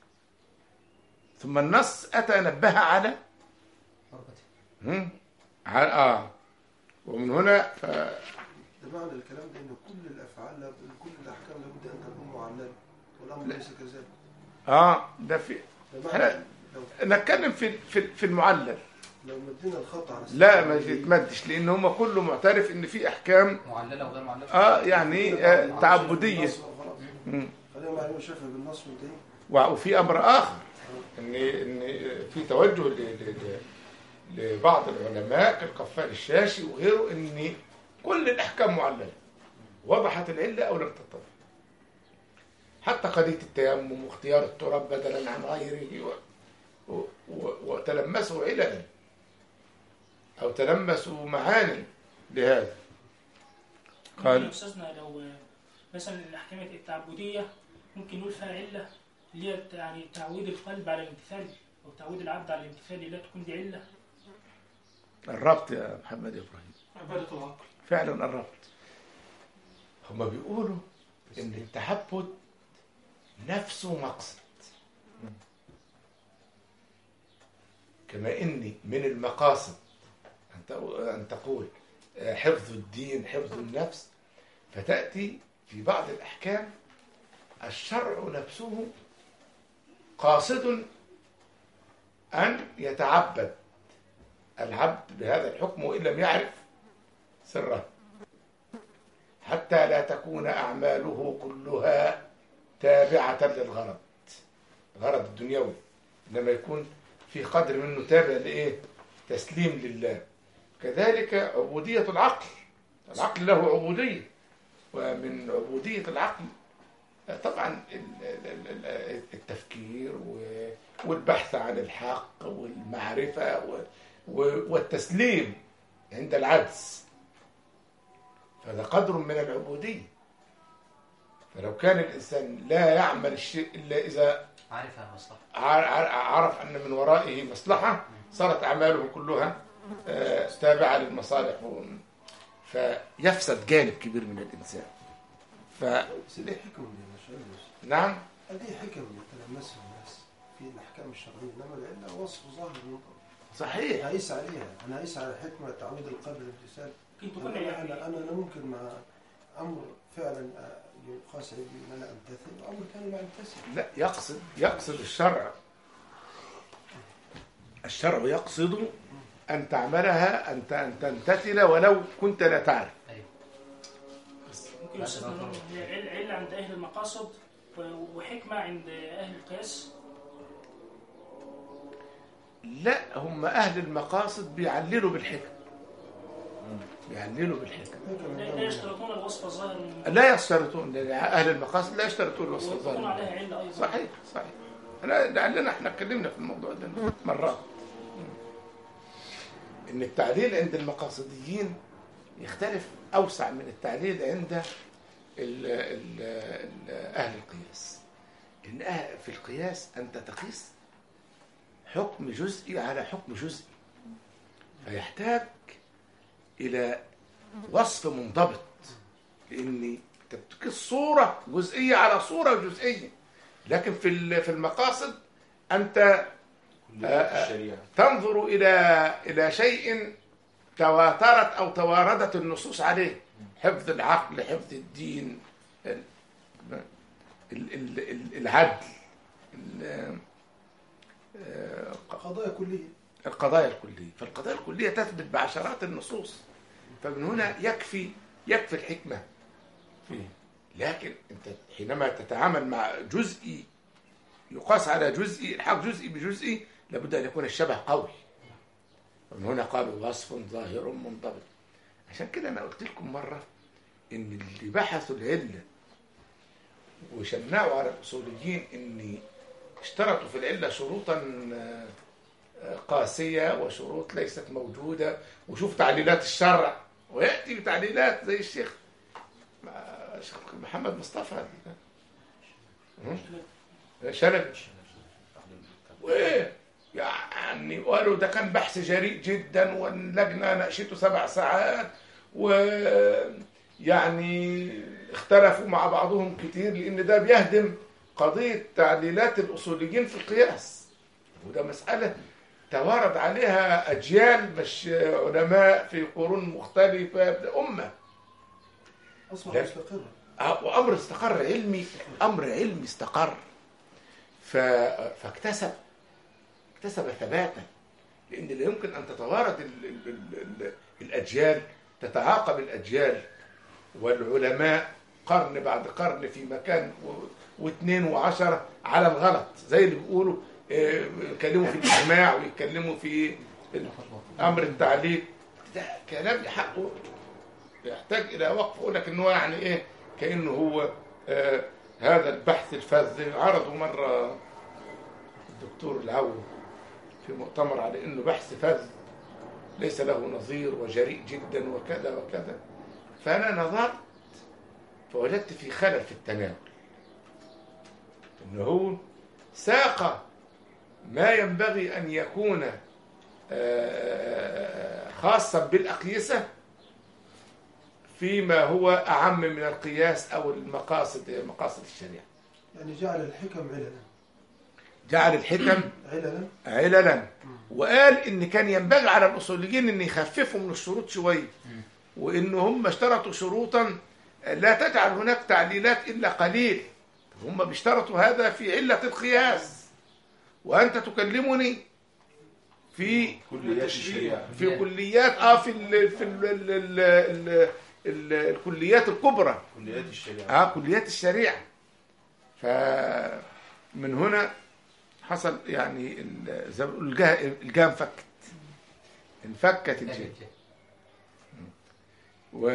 ثم النص أتى نبه على هم؟ على آه ومن هنا ف... ده معنى الكلام ده ان كل الافعال لاب- كل الاحكام لابد ان تكون معلله والامر ليس كذلك اه ده في ده احنا معنى لو نتكلم في في في المعلل لو مدينا الخط على لا ما يتمدش لان هم كله معترف ان في احكام معلله وغير معلله اه يعني آه تعبديه مم. خلينا معلومه شافها بالنص وانتهي وفي امر اخر ان ان في توجه ل- ل- ل- لبعض العلماء كالقفال الشاشي وغيره ان كل الاحكام معلله وضحت العله او لم تتضح حتى قضيه التيمم واختيار التراب بدلا عن غيره و- و- و- وتلمسوا عللا او تلمسوا معاني لهذا ممكن قال يا استاذنا لو آه، مثلا الاحكام التعبديه ممكن نقول فيها عله اللي هي يعني تعويد القلب على الامتثال او تعويد العبد على الامتثال لا تكون دي عله الربط يا محمد ابراهيم عباده العقل فعلا الربط هما بيقولوا ان التعبد نفسه مقصد كما اني من المقاصد ان تقو- ان تقول آه، حفظ الدين حفظ النفس فتاتي في بعض الاحكام الشرع نفسه قاصد ان يتعبد العبد بهذا الحكم وان لم يعرف سره حتى لا تكون أعماله كلها تابعة للغرض الغرض الدنيوي إنما يكون في قدر منه تابع لإيه تسليم لله كذلك عبودية العقل العقل له عبودية ومن عبودية العقل طبعا ال- ال- ال- التفكير و- والبحث عن الحق والمعرفة و- و- والتسليم عند العجز هذا قدر من العبودية فلو كان الإنسان لا يعمل الشيء إلا إذا عارفها مصلحة ع- ع- عرف أن من ورائه مصلحة صارت أعماله كلها آه، تابعة للمصالح و- فيفسد جانب كبير من الإنسان بس دي حكم دي مش علم فنعم هذه حكم يتلمسها الناس في الاحكام الشرعيه انما العله وصف ظاهر منطق صحيح انا اقيس عليها انا اقيس على حكمه تعويض القلب الامتثال ممكن تكون انا يعني انا انا أنا ممكن مع امر فعلا آه، يقاس عندي ان انا امتثل وامر ثاني لا امتثل لا يقصد يقصد الشرع الشرع يقصد أن تعملها أن ت- أن تمتثل ولو كنت لا تعرف أيوه ممكن يستثنى منه هي عل- علة عند أهل المقاصد و- وحكمة عند أهل القياس لا هم أهل المقاصد بيعللوا بالحكم بيعللوا بالحكم حكم لا لا عندهم- يشترطون الوصف الظاهر من لا يشترطون أهل المقاصد لا يشترطون الوصف ويكون الظاهر عليها علة أيضا صحيح صحيح لا لعلنا احنا اتكلمنا في الموضوع ده مرات ان التعليل عند المقاصديين يختلف اوسع من التعليل عند ال ال ال اهل القياس ان أه- في القياس انت تقيس حكم جزئي على حكم جزئي فيحتاج الى وصف منضبط لان انت بتقيس صوره جزئيه على صوره جزئيه لكن في ال- في المقاصد انت كليات الشريعة تنظر الى الى شيء تواترت او تواردت النصوص عليه حفظ العقل حفظ الدين ال- ال- ال- ال- العدل ال- آه، قضايا كليه القضايا الكلية فالقضايا الكلية تثبت بعشرات النصوص فمن هنا يكفي يكفي الحكمة فيه لكن انت حينما تتعامل مع جزئي يقاس على جزئي الحق جزئي بجزئي لابد ان يكون الشبه قوي ومن هنا قالوا وصف ظاهر منضبط عشان كده انا قلت لكم مره ان اللي بحثوا العله وشنعوا على الاصوليين ان اشترطوا في العله شروطا آه، آه، قاسيه وشروط ليست موجوده وشوف تعليلات الشرع وياتي بتعليلات زي الشيخ آه، الشيخ محمد مصطفى هم؟ شلبي وايه يعني قالوا ده كان بحث جريء جدا واللجنه ناقشته سبع ساعات ويعني اختلفوا مع بعضهم كتير لان ده بيهدم قضيه تعديلات الاصوليين في القياس وده مساله توارد عليها اجيال مش علماء في قرون مختلفه ده امه اصبح لا. مستقرا آه، وامر استقر علمي امر علمي استقر ف... فاكتسب اكتسب ثباتا لان لا يمكن ان تتوارد ال... ال... ال... ال... الاجيال تتعاقب الاجيال والعلماء قرن بعد قرن في مكان و... واثنين وعشرة على الغلط زي اللي بيقولوا آه، يتكلموا في الاجماع ويتكلموا في ال- امر التعليق ده كلام حقه يحتاج الى وقف اقول لك ان هو يعني ايه كانه هو آه هذا البحث الفذ عرضوا مره الدكتور العون في مؤتمر على انه بحث فذ ليس له نظير وجريء جدا وكذا وكذا فانا نظرت فوجدت في خلل في التناول انه هو ساق ما ينبغي ان يكون آه، خاصا بالاقيسه فيما هو أعم من القياس أو المقاصد مقاصد الشريعة يعني جعل الحكم عللا جعل الحكم عللا عللا وقال إن كان ينبغي على الأصوليين إن يخففوا من الشروط شوية وإن هم اشترطوا شروطا لا تجعل هناك تعليلات إلا قليل هم بيشترطوا هذا في علة القياس وأنت تكلمني في كليات الشريعة في كليات اه في ال في ال ال ال ال ال الكليات الكبرى كليات الشريعة اه كليات الشريعه فمن هنا حصل يعني ال- زي ما بيقولوا الجه- الجاه انفكت انفكت الجاه و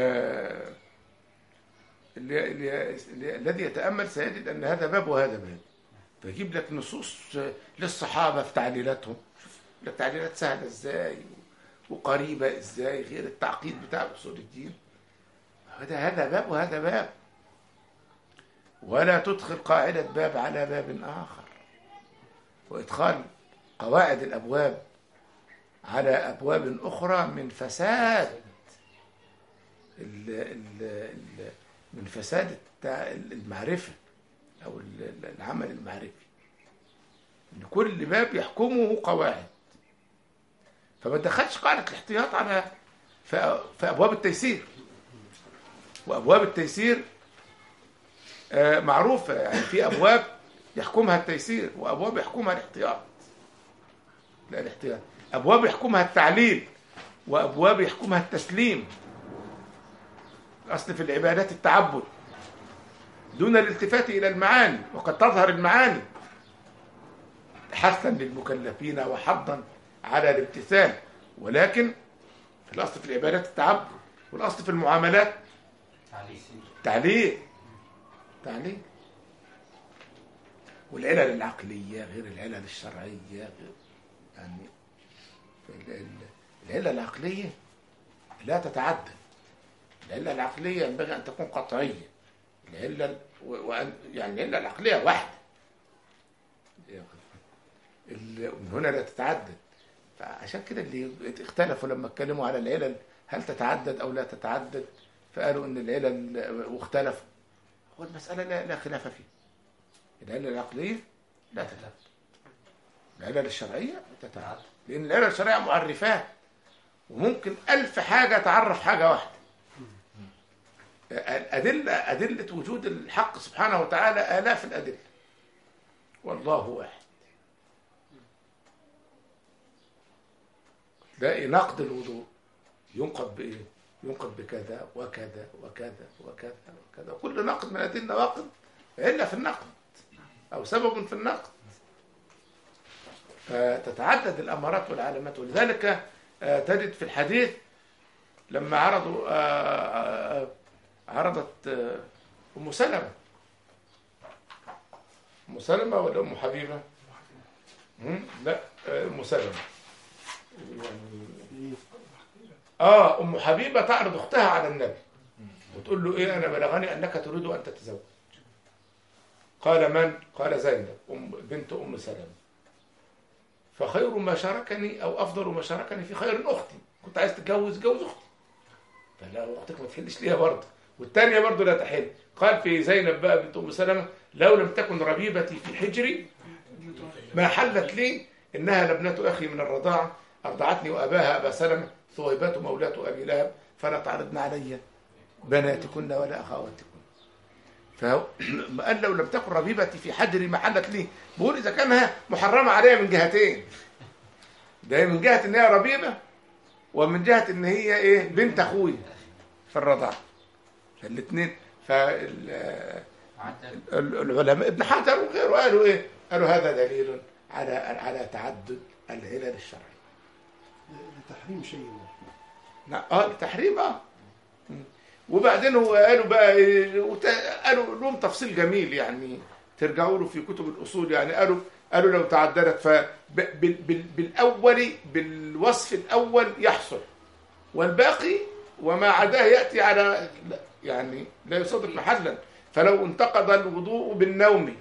اللي- اللي- اللي- الذي يتامل سيجد ان هذا باب وهذا باب فيجيب لك نصوص للصحابه في تعليلاتهم شوف لك تعليلات سهله ازاي وقريبه ازاي غير التعقيد بتاع اصول الدين هذا هذا باب وهذا باب ولا تدخل قاعدة باب على باب آخر وإدخال قواعد الأبواب على أبواب أخرى من فساد ال ال ال من فساد التع- المعرفة أو ال- ال- العمل المعرفي إن كل باب يحكمه قواعد فما تدخلش قاعدة الاحتياط على في في أبواب التيسير وأبواب التيسير آه، معروفة يعني في أبواب يحكمها التيسير وأبواب يحكمها الاحتياط لا الاحتياط أبواب يحكمها التعليل وأبواب يحكمها التسليم أصل في العبادات التعبد دون الالتفات إلى المعاني وقد تظهر المعاني حثا للمكلفين وحضا على الامتثال ولكن في الأصل في العبادات التعبد والأصل في المعاملات تعليل تعليل والعلل العقلية غير العلل الشرعية غير يعني ال- ال- العلة العقلية لا تتعدى العلة العقلية ينبغي أن تكون قطعية العلة و- وأن يعني العلة العقلية واحدة ال- من هنا لا تتعدد فعشان كده اللي اختلفوا لما اتكلموا على العلل هل تتعدد أو لا تتعدد فقالوا إن العلل واختلفوا هو المسألة لا, لا خلاف فيها العلة العقلية لا تتعدد العلل الشرعية تتعدد لأن العلل الشرعية معرفات وممكن ألف حاجة تعرف حاجة واحدة الأدلة أدلة وجود الحق سبحانه وتعالى آلاف الأدلة والله واحد تلاقي نقد الوضوء ينقض بإيه؟ ينقض بكذا وكذا وكذا وكذا وكذا كل نقد من هذه النواقض علة في النقد أو سبب في النقد فتتعدد الأمارات والعلامات ولذلك آه، تجد في الحديث لما عرضوا آه، آه، عرضت آه، أم سلمة أم سلمة ولا أم حبيبة؟ هم؟ لا آه، أم سلمة يعني اه ام حبيبه تعرض اختها على النبي وتقول له ايه انا بلغني انك تريد ان تتزوج قال من قال زينب ام بنت ام سلمة فخير ما شاركني او افضل ما شاركني في خير اختي كنت عايز تتجوز جوز اختي فلا اختك ما تحلش ليها برضه والثانيه برضه لا تحل قال في زينب بقى بنت ام سلمة لو لم تكن ربيبتي في حجري ما حلت لي انها لابنه اخي من الرضاعه ارضعتني واباها ابا سلمة ثويبات مولاة ابي لهب فلا تعرضن علي بناتكن ولا اخواتكن فهو قال لو لم تكن ربيبتي في حجري ما حلت لي بقول اذا كانها محرمه عليها من جهتين ده من جهه ان هي ربيبه ومن جهه ان هي ايه بنت اخوي في الرضاعه فالاثنين فالعلماء ابن حجر وغيره قالوا ايه قالوا هذا دليل على على تعدد العلل الشرعي لتحريم شيء لا اه التحريم اه مم. وبعدين هو قالوا بقى إيه، وت- قالوا لهم تفصيل جميل يعني ترجعوا له في كتب الاصول يعني قالوا قالوا لو تعددت فبالاول بالوصف الاول يحصل والباقي وما عداه ياتي على لا يعني لا يصادف محلا فلو انتقض الوضوء بالنوم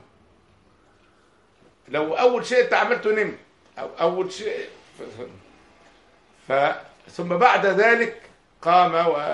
لو اول شيء انت عملته نمت او اول شيء ف ثم بعد ذلك قام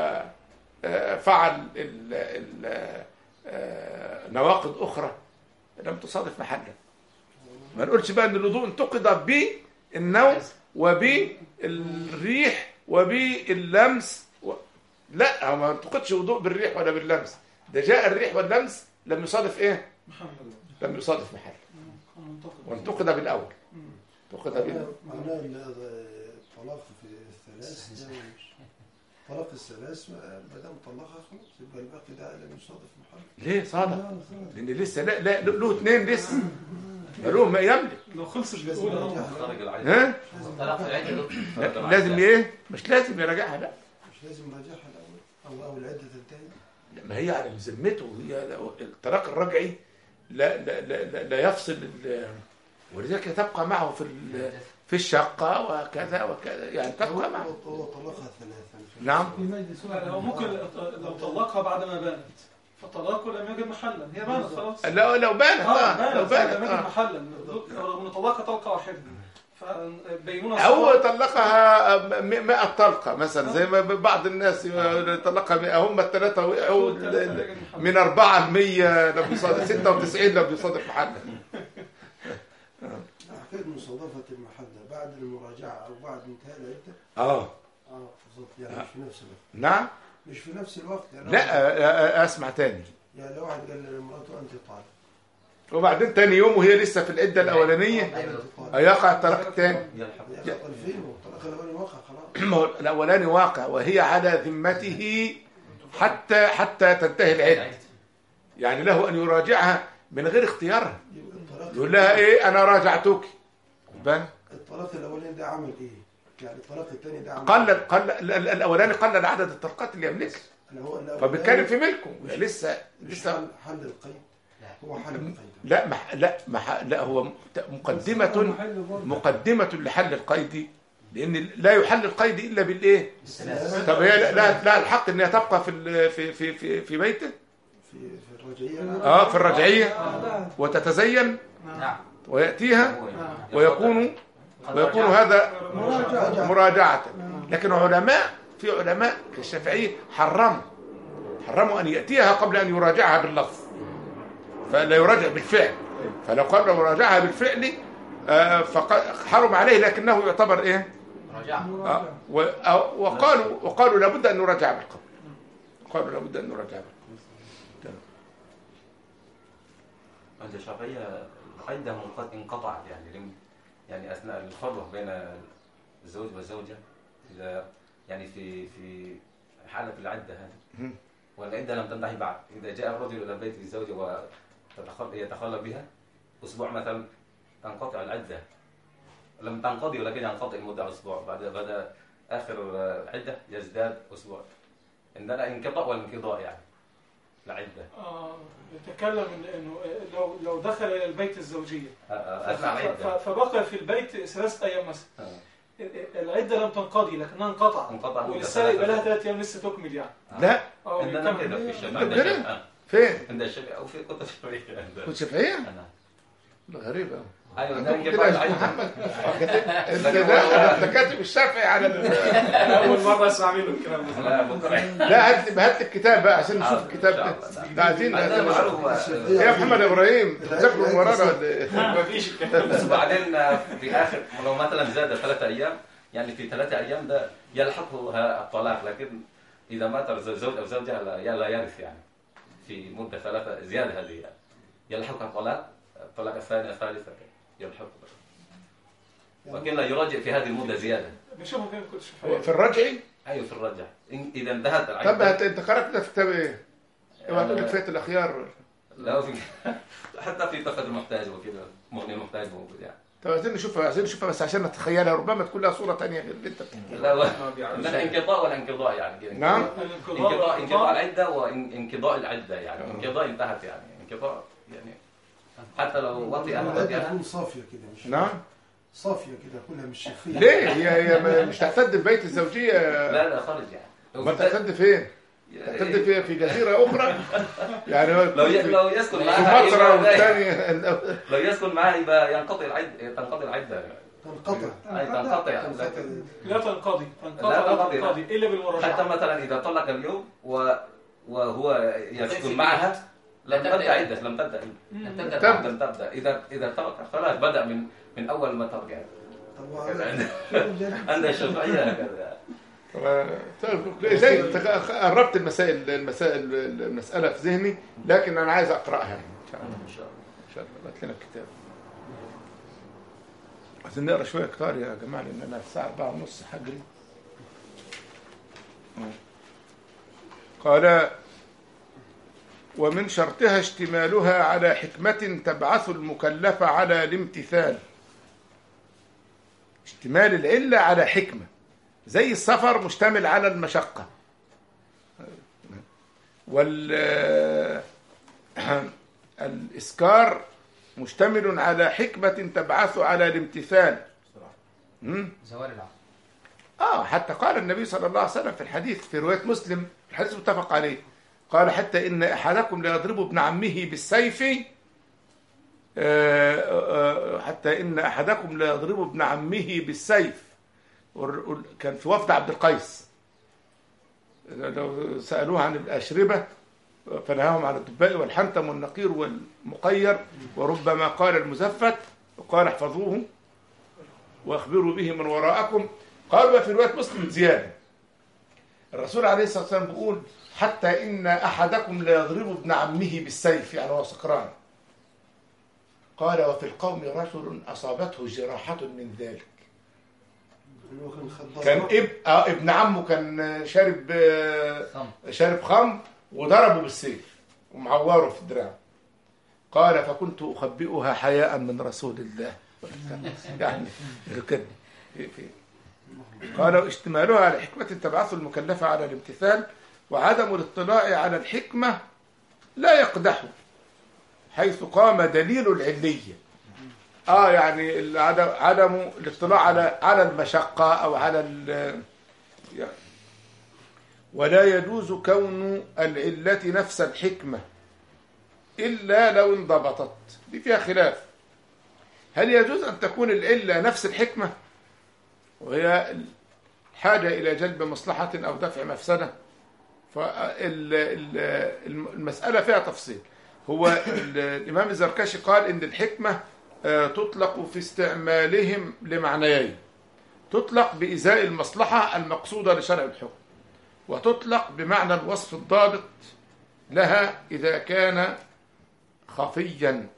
وفعل ال- ال- آه، نواقض اخرى لم تصادف محلا ما نقولش بقى ان الوضوء انتقد بالنوم وبالريح وباللمس و... لا هو ما انتقدش وضوء بالريح ولا باللمس ده جاء الريح واللمس لم يصادف ايه محمد لم يصادف محل كان منتقد وانتقد بالاول انتقد بالاول معناه ان الطلاق في الثلاث ده مش- طلاق الثلاث ما ما دام طلقها خلاص يبقى الباقي ده لم يصادف محل ليه صادف لان لسه لا لا له اثنين لسه له ما يملك لو خلصت مش لازم الاولى يراجعها خارج العين ها طلع في العيد يا دكتور لا- لازم ايه مش لازم يراجعها لا مش لازم يراجعها الاول او او العده تنتهي لا، ما هي على ذمته هي لا- الطلاق الرجعي لا لا لا, لا, لا يفصل ال- ولذلك تبقى معه في ال- في الشقة وكذا وكذا يعني هو تبقى معه هو طلقها ثلاثا نعم في مجلس لا، هو ممكن لو طلقها بعد ما بانت فالطلاق لم يجد محلا هي بانت خلاص لو لو بانت اه اه لو بانت لم بانت يجد آه. محلا رغم ان طلقها طلقه واحده فبينونا أو الصور. طلقها م- 100 طلقة مثلا زي ما بعض الناس يطلقها 100 هم الثلاثة وقعوا الثلاثة لم يجد محلا. من 4 ل 100 لم يصادف 96 لم يصادف محلا حكاية مصادفة المحلة بعد المراجعة أو بعد انتهاء العدة اه اه بالظبط يعني مش في نفس الوقت نعم مش في نفس الوقت يعني لا واحد- آه، آه، اسمع تاني يعني لو واحد قال لمراته أنت طالق وبعدين تاني يوم وهي لسه في العدة الأولانية أنت طالق هيقع الطلاق الثاني يا طرفين والطلاق الأولاني وقع خلاص ما هو الأولاني واقع وهي على ذمته حتى حتى تنتهي العدة يعني له أن يراجعها من غير اختيارها يبقى الطلاق يقول لها إيه أنا راجعتك بان الطلاق الأولاني ده عمل إيه؟ يعني الطلاق الثاني ده عمل قلل قلل ال- ال- الأولاني قلل عدد الطلقات اللي يملكها اللي هو الأولاني فبالتالي في ملكه مش- لسه مش لسه حل, حل القيد هو حل القيد لا مح لا مح لا هو مت- مقدمة محل برضه. مقدمة لحل القيد لأن لا يحل القيد إلا بالإيه؟ الثلاث طب هي لا لا, لا الحق إنها تبقى في ال- في في في, في بيته في في الرجعية اه في الرجعية آه، لا. وتتزين نعم ويأتيها آه. ويكون ويكون هذا مراجعة. مراجعة لكن علماء في علماء كالشافعية حرموا حرموا أن يأتيها قبل أن يراجعها باللفظ فلا يراجع بالفعل فلو قبل يراجعها بالفعل آه، فقد حرم عليه لكنه يعتبر إيه رجع آه، و- آه، وقالوا وقالوا لابد أن نراجع بالقبل قالوا لابد أن نراجع بالقبل عند الشافعية العدة منق- انقطعت يعني لم يعني أثناء الخلوة بين الزوج والزوجة إذا يعني في في حالة العدة هذه مم. والعدة لم تنتهي بعد إذا جاء الرجل إلى بيت الزوجة ويتخلى بها أسبوع مثلا تنقطع العدة لم تنقضي ولكن ينقطع المدة أسبوع بعد بعد آخر عدة يزداد أسبوع عندنا انقطاع والانقضاء يعني العدة آه، يتكلم إن- انه لو لو دخل الى البيت الزوجيه أثناء ف- العدة ف- فبقى في البيت ثلاثة ايام مثلا آه. العده لم تنقضي لكنها انقطعت انقطع مدة ولسه يبقى لها ثلاثة ثلاث ايام لسه تكمل يعني لا اه عندنا يكمل. كده في الشافعية عندنا؟ عند الشافعية فين عند الشافعية أو في كتب الشافعية عندنا. كنت شافعية أنا. غريبة أيوة ده عندكم انقطاع كده يا شيخ العدة محمد انت ده انت كاتب الشافعي على ال- اول مره اسمع منه الكلام ده لا بكرة لا هات لي هات لي الكتاب بقى عشان نشوف حاضر، الكتاب إن ده شاء الله. ده عايزين عندنا معروف يا محمد ابراهيم تذكروا من ورانا ولا ايه؟ ما فيش الكلام بس بعدين في آخر لو مثلا زاد ثلاثة أيام يعني في ثلاثة أيام ده يلحقها الطلاق لكن إذا مات الزوج أو زوجها لا لا يرث يعني في مدة ثلاثة زيادة هذه يعني يلحقها الطلاق الطلاق الثاني الثالث يلحق ولكن لا يراجع في هذه المدة زيادة بنشوفها كده كنت هو في الرجعي أيوة في الرجع إن- إذا انتهت طب العدة هت- انت قرات ده في كتاب ايه؟ اوعى تقول لك فات الاخيار لا في حتى في تقد المحتاج وكذا مغني المحتاج موجود يعني طب عايزين نشوفها عايزين نشوفها بس عشان نتخيلها ربما تكون لها صوره ثانيه غير اللي انت بتحكيها لا و- ما بيعرفش عندنا انقضاء والانقضاء يعني كده نعم انقضاء انقضاء العده وانقضاء العده يعني انقضاء انتهت يعني انقضاء يعني حتى لو وطئ العدة وطئ تكون صافية كده مش نعم صافية كده كلها مش شفية ليه هي هي ما- مش تعتد ببيت الزوجيه لا لا خرج يعني لو ما في- تعتد فين؟ تعتد في في جزيره اخرى يعني هو لو ي- لو يسكن معها سمطرة يبقى- والثاني لو يسكن معها يبقى ينقطع العده تنقضي العده تنقطع اي تنقطع تنقطع. لكن لا تنقضي لا تنقطع لا تنقضي، لا. تنقضي الا حتى بالمراجعه مثلا اذا طلق اليوم و وهو يسكن معها لم لا تبدأ. تبدا عده لم تبدا لم تبدا تبدأ. بعد. لم تبدا اذا اذا ترك خلاص بدا من من اول ما ترجع طب وعلى- كذا. شو الجانب؟ عند الشافعيه هكذا طيب، زي انت قربت المسائل المسائل المساله في ذهني لكن انا عايز اقراها يعني ان شاء الله ان شاء الله ان شاء الله هات لنا الكتاب عايزين نقرا شويه كتار يا جماعه لان انا الساعه 4 ونص حجري قال ومن شرطها اشتمالها على حكمة تبعث المكلف على الامتثال اشتمال العلة على حكمة زي السفر مشتمل على المشقة وال الإسكار مشتمل على حكمة تبعث على الامتثال مم؟ زوال العقل اه حتى قال النبي صلى الله عليه وسلم في الحديث في روايه مسلم الحديث متفق عليه قال حتى ان احدكم ليضرب ابن عمه بالسيف آه، آه، حتى ان احدكم ليضرب ابن عمه بالسيف والر- وال- كان في وفد عبد القيس لو سالوه عن الاشربه فنهاهم عن الدباء والحنتم والنقير والمقير وربما قال المزفت وقال احفظوه واخبروا به من وراءكم قال في روايه مسلم زياده الرسول عليه الصلاه والسلام بيقول حتى ان احدكم ليضرب ابن عمه بالسيف يعني هو سكران قال وفي القوم رجل اصابته جراحه من ذلك اللي هو كان خضار كان اب... آه ابن عمه كان شارب آه، خمر شارب خمر وضربه بالسيف ومعوره في الدراع قال فكنت اخبئها حياء من رسول الله يعني كده في في قال اشتمالها على حكمة تبعث المكلفة على الامتثال وعدم الاطلاع على الحكمة لا يقدح حيث قام دليل العلية اه يعني العدم عدم الاطلاع على على المشقة او على ال- يعني ولا يجوز كون العلة نفس الحكمة إلا لو انضبطت دي فيها خلاف هل يجوز أن تكون العلة نفس الحكمة وهي الحاجة إلى جلب مصلحة أو دفع مفسدة فالمسألة فيها تفصيل هو ال- الإمام الزركشي قال إن الحكمة آه، تطلق في استعمالهم لمعنيين تطلق بإزاء المصلحة المقصودة لشرع الحكم وتطلق بمعنى الوصف الضابط لها إذا كان خفيا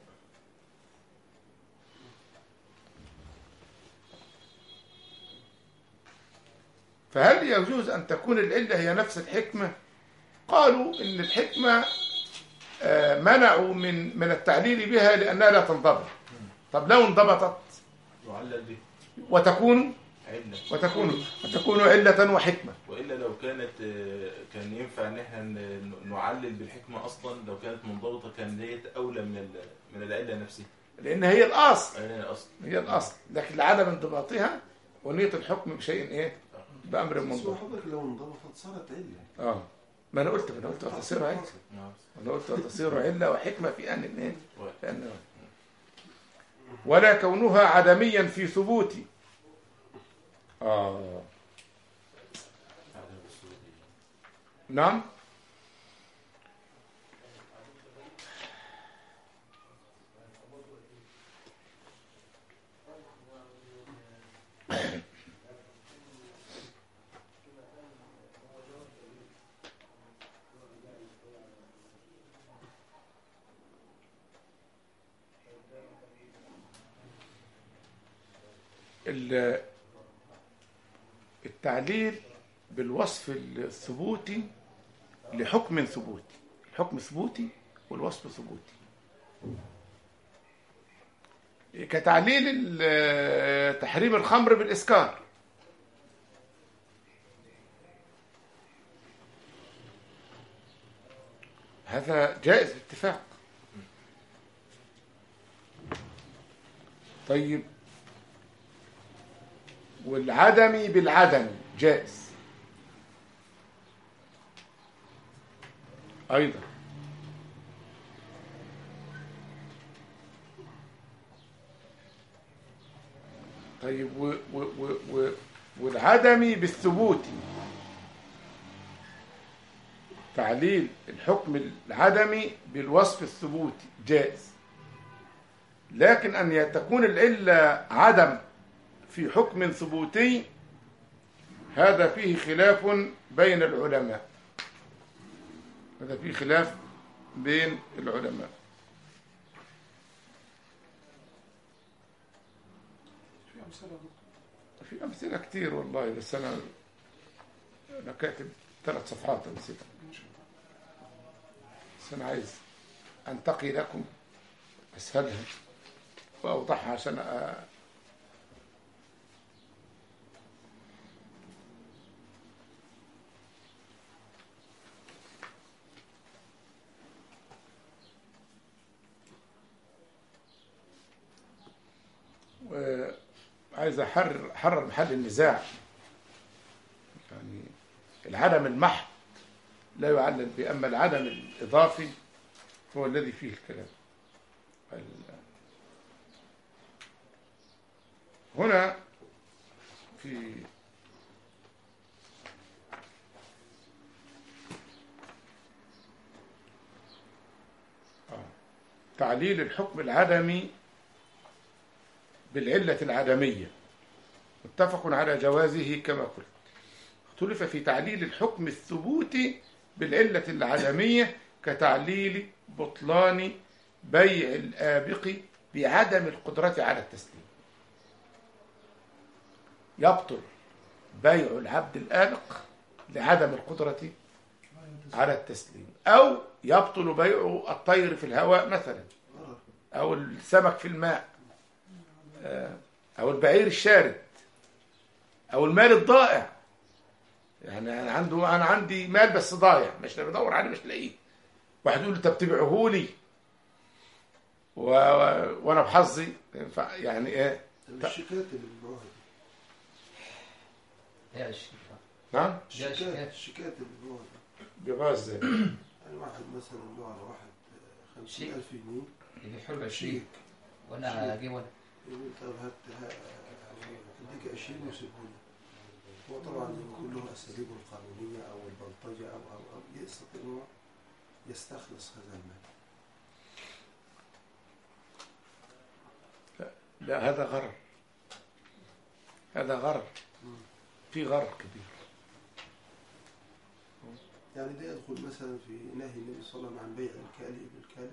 فهل يجوز أن تكون العلة هي نفس الحكمة قالوا إن الحكمة آه، منعوا من من التعليل بها لأنها لا تنضبط طب لو انضبطت يعلل به وتكون علة وتكون وتكون علة وحكمة والا لو كانت آه، كان ينفع ان احنا ن- نعلل بالحكمه اصلا لو كانت منضبطه كان ديت اولى من ال- من العله نفسها لأن هي الأصل آه، اصلا هي الأصل لكن لعدم انضباطها ونية الحكم بشيء إيه بأمر بس هو منضبط حضرتك لو انضبطت صارت علة اه ما أنا قلت ما أنا قلت وتصير علة نعم. أنا قلت وتصير علة وحكمة في أن إيه واحد. في أن ولا كونها عدميا في ثبوت آه عدم الوصول. نعم ال- التعليل بالوصف الثبوتي لحكم ثبوتي الحكم ثبوتي والوصف ثبوتي كتعليل ال- تحريم الخمر بالإسكار هذا جائز باتفاق طيب والعدم بالعدم جائز أيضا طيب و و و و والعدم بالثبوت تعليل الحكم العدمي بالوصف الثبوتي جائز لكن أن تكون العلة عدم في حكم ثبوتي هذا فيه خلاف بين العلماء هذا فيه خلاف بين العلماء في أمثلة يا دكتور. في أمثلة كتير والله بس أنا أنا كاتب ثلاث صفحات نسيتها بس أنا عايز أنتقي لكم أسهلها وأوضحها عشان أ... وعايز عايز احرر حرر محل النزاع يعني العدم المحض لا يعلل به اما العدم الاضافي هو الذي فيه الكلام ال- هنا في آه. تعليل الحكم العدمي بالعلة العدمية متفق على جوازه كما قلت اختلف في تعليل الحكم الثبوتي بالعلة العدمية كتعليل بطلان بيع الآبق بعدم القدرة على التسليم يبطل بيع العبد الآبق لعدم القدرة على التسليم أو يبطل بيع الطير في الهواء مثلا أو السمك في الماء آه، أو البعير الشارد أو المال الضائع يعني أنا عنده أنا عندي مال بس ضايع مش بدور عليه مش لاقيه واحد يقول لي طب تبيعه لي و... و... وانا بحظي ف- يعني ايه طب الشيكات اللي بيبيعوها دي هي الشيك نعم ده الشيكات الشيكات. الشيكات اللي بيبيعوها دي بيبقى ازاي يعني واحد مثلا له على واحد خمسين ألف جنيه اللي بيحلوا 20 شيك وانا اجيب وانا يقول طب هات ها- اديك 20 وسيبهولي هو طبعا يكون له اساليبه القانونيه او البلطجه او او او يستطيع انه يستخلص هذا المال لا هذا غرر هذا غرر مم. في غرر كبير يعني ده يدخل مثلا في نهي النبي صلى الله عليه وسلم عن بيع الكالئ بالكالئ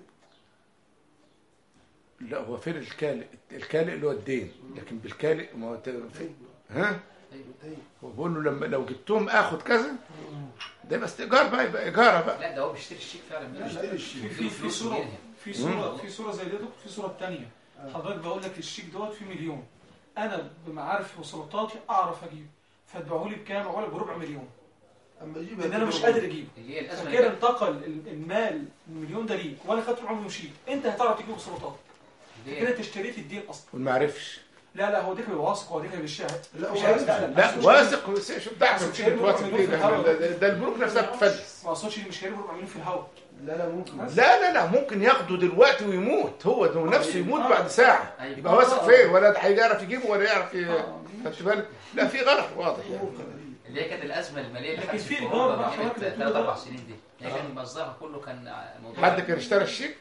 لا هو فين الكالئ الكالئ اللي هو الدين لكن بالكالئ ما هو ت- دين ها دين هو بيقول له لما لو جبتهم اخد كذا ده يبقى استئجار بقى يبقى ايجاره بقى لا ده هو بيشتري الشيك فعلا لا، يشتري في الشيك في في صوره في صوره مم. في صوره زي دي يا دكتور، في صوره تانية حضرتك بقول لك الشيك دوت فيه مليون انا بمعارفي وسلطاتي اعرف اجيبه فتبيعه لي بكام؟ اقول لك بربع مليون اما يجيبها لان انا مش قادر اجيبه اللي هي الازمه فكده اللي انتقل ال- المال المليون ده ليك وانا خدت ربع مليون شيك انت هتعرف تجيبه بسلطات اللي كده هي انت اشتريت الدين اصلا وما عرفش لا لا هو ديك بيبقى واثق هو ديك بيشتري لا مش هو عارف عارف. لا لا واثق شوف ده احنا بس مش مش واثق هيبقى ليه في ده, الهوا. ده, ده البنوك نفسها بتفلس ما اقصدش مش هيربح ربع مليون في الهواء لا لا ممكن لا لا لا ممكن ياخده دلوقتي ويموت هو ده نفسه يموت آه. بعد ساعة أيوة. يبقى واثق آه. فين ولا ده هيعرف يجيبه ولا يعرف ي- آه. خدت بالك لا في غلط واضح يعني اللي هي كانت الازمه الماليه اللي لكن حدثت في في إيجار اوروبا بقى من حضرتك قيمه بتقول ثلاث ده. اربع سنين دي هي كان مصدرها كله كان موضوع حد كان اشترى الشيك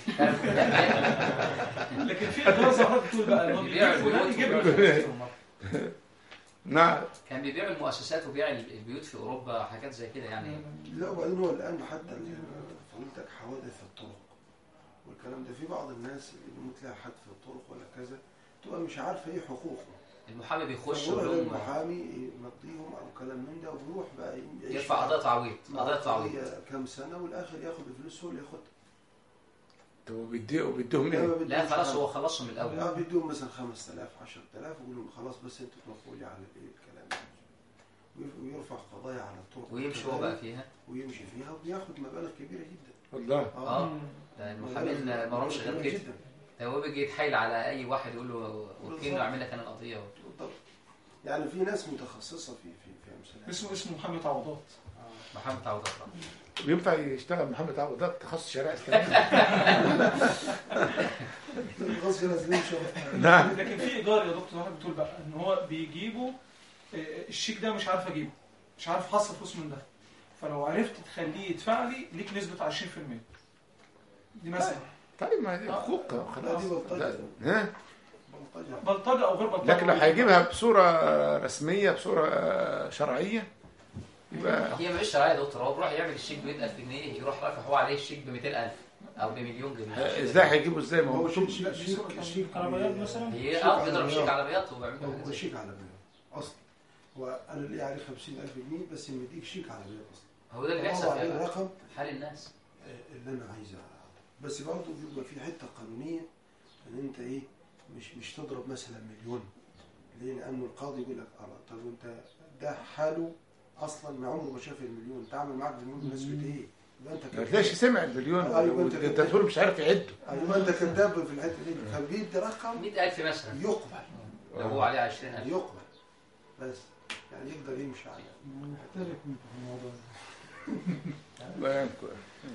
لكن في ادوار زي ما حضرتك بتقول بقى اللي هو بيبيعوا بيجيب فلان البيوت يجيب وبيبيعوا له البيوت في أوروبا. نعم كان بيبيعوا المؤسسات وبيع البيوت في اوروبا حاجات زي كده يعني لا وبعدين هو الان حتى ال- فضيلتك حوادث الطرق والكلام ده في بعض الناس اللي بيموت لها حد في الطرق ولا كذا تبقى مش عارفه ايه حقوقه المحامي بيخش فبيروح يقول لهم للمحامي يمضيهم او كلام من ده وبيروح بقى يعيش يرفع قضايا تعويض مع قضايا تعويض القضية كام سنه والاخر ياخد الفلوس هو اللي ياخدها طب بيديه بيديهم لا، ايه؟ ما لا بيدوش خلاص حاجة. هو خلصهم من الاول اه بيدوهم مثلا 5000 10000 ويقول لهم خلاص بس انتوا توافقوا لي على الايه الكلام ده وي- ويرفع قضايا على الطرق ويمشي هو بقى فيها ويمشي فيها وبياخد مبالغ كبيره جدا والله اه ده المحامين ما لهمش غير كده جدا ده هو بيجي يتحايل على اي واحد يقول له وكيل بالظبط. اعمل لك انا القضيه بالضبط يعني في ناس متخصصه في في في امثله اسمه اسمه محمد عوضات محمد تعويضات وينفع يشتغل محمد عوض ده تخصص شرائع اسلاميه غصب لازم شغل نعم لكن في ايجار يا دكتور حضرتك بتقول بقى ان هو بيجيبوا آه، الشيك ده مش عارف اجيبه مش عارف احصل فلوس من ده فلو عرفت تخليه يدفع لي ليك نسبه 20% دي مثلا طيب ما دي حقوق لا خلاص دي بلطجه لا. ها بلطجه بلطجه او غير بلطجه لكن لو هيجيبها بصورة رسمية بصورة شرعية يبقى هي مش شرعيه يا دكتور هو بيروح يعمل الشيك ب 100000 جنيه يروح رافع هو عليه الشيك ب 200000 او بمليون جنيه ازاي هيجيبوا ازاي ما هو هو شيك لا، شيك دي صورة شيك تانية. شيك عربيات مثلا هي شيك اه على بيضرب بياض. شيك على بياض وبيعمل هو حاجة هو زي شيك على بياض اصلا هو انا ليه عليه 50000 جنيه بس مديك شيك على بياض اصلا كده. هو ده اللي هو بيحصل عليه في الرقم حال الناس آه، اللي انا عايزه بس برضه بيبقى في حته قانونيه ان انت ايه مش مش تضرب مثلا مليون ليه؟ لانه القاضي يقول لك اه طب وانت ده حاله اصلا ما عمره ما شاف المليون تعمل معاك بالمليون بنسبه ايه؟ يبقى انت ما تلاقيش سمع المليون أيوة، أنت ده كده. مش عارف يعده ايوه انت كذاب في الحته دي فبيدي رقم 100000 مثلا يقبل لو هو عليه 20000 يقبل بس يعني يقدر يمشي على محترف انت في الموضوع ده الله يعينكم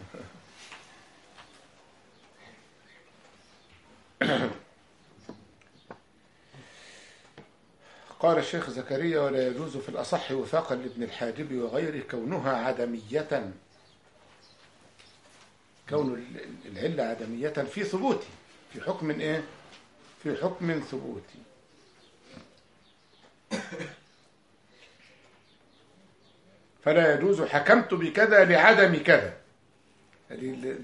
قال الشيخ زكريا ولا يجوز في الأصح وفاقا لابن الحاجب وغيره كونها عدمية كون ال- العلة عدمية في ثبوتي في حكم إيه؟ في حكم ثبوتي فلا يجوز حكمت بكذا لعدم كذا هذه ال-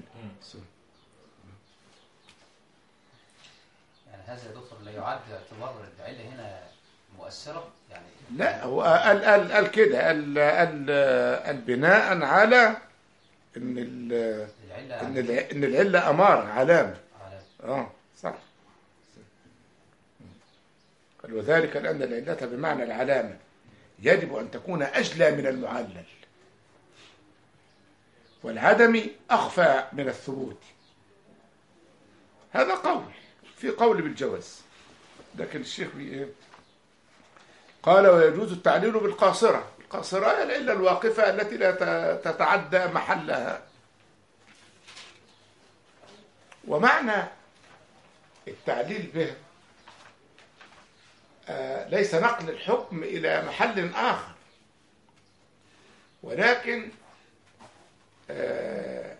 يعني هذا يا دكتور لا يعد اعتبار العله هنا مؤثره يعني لا هو قال قال قال كده قال قال قال بناء على ان ال- العله ان الع- ان العله اماره علامه على اه صح قال وذلك لان العله بمعنى العلامه يجب ان تكون اجلى من المعلل والعدم اخفى من الثبوت هذا قول في قول بالجواز لكن الشيخ بي ايه قال ويجوز التعليل بالقاصره القاصره هي العله الواقفه التي لا ت- تتعدى محلها ومعنى التعليل به آه، ليس نقل الحكم إلى محل آخر ولكن آه،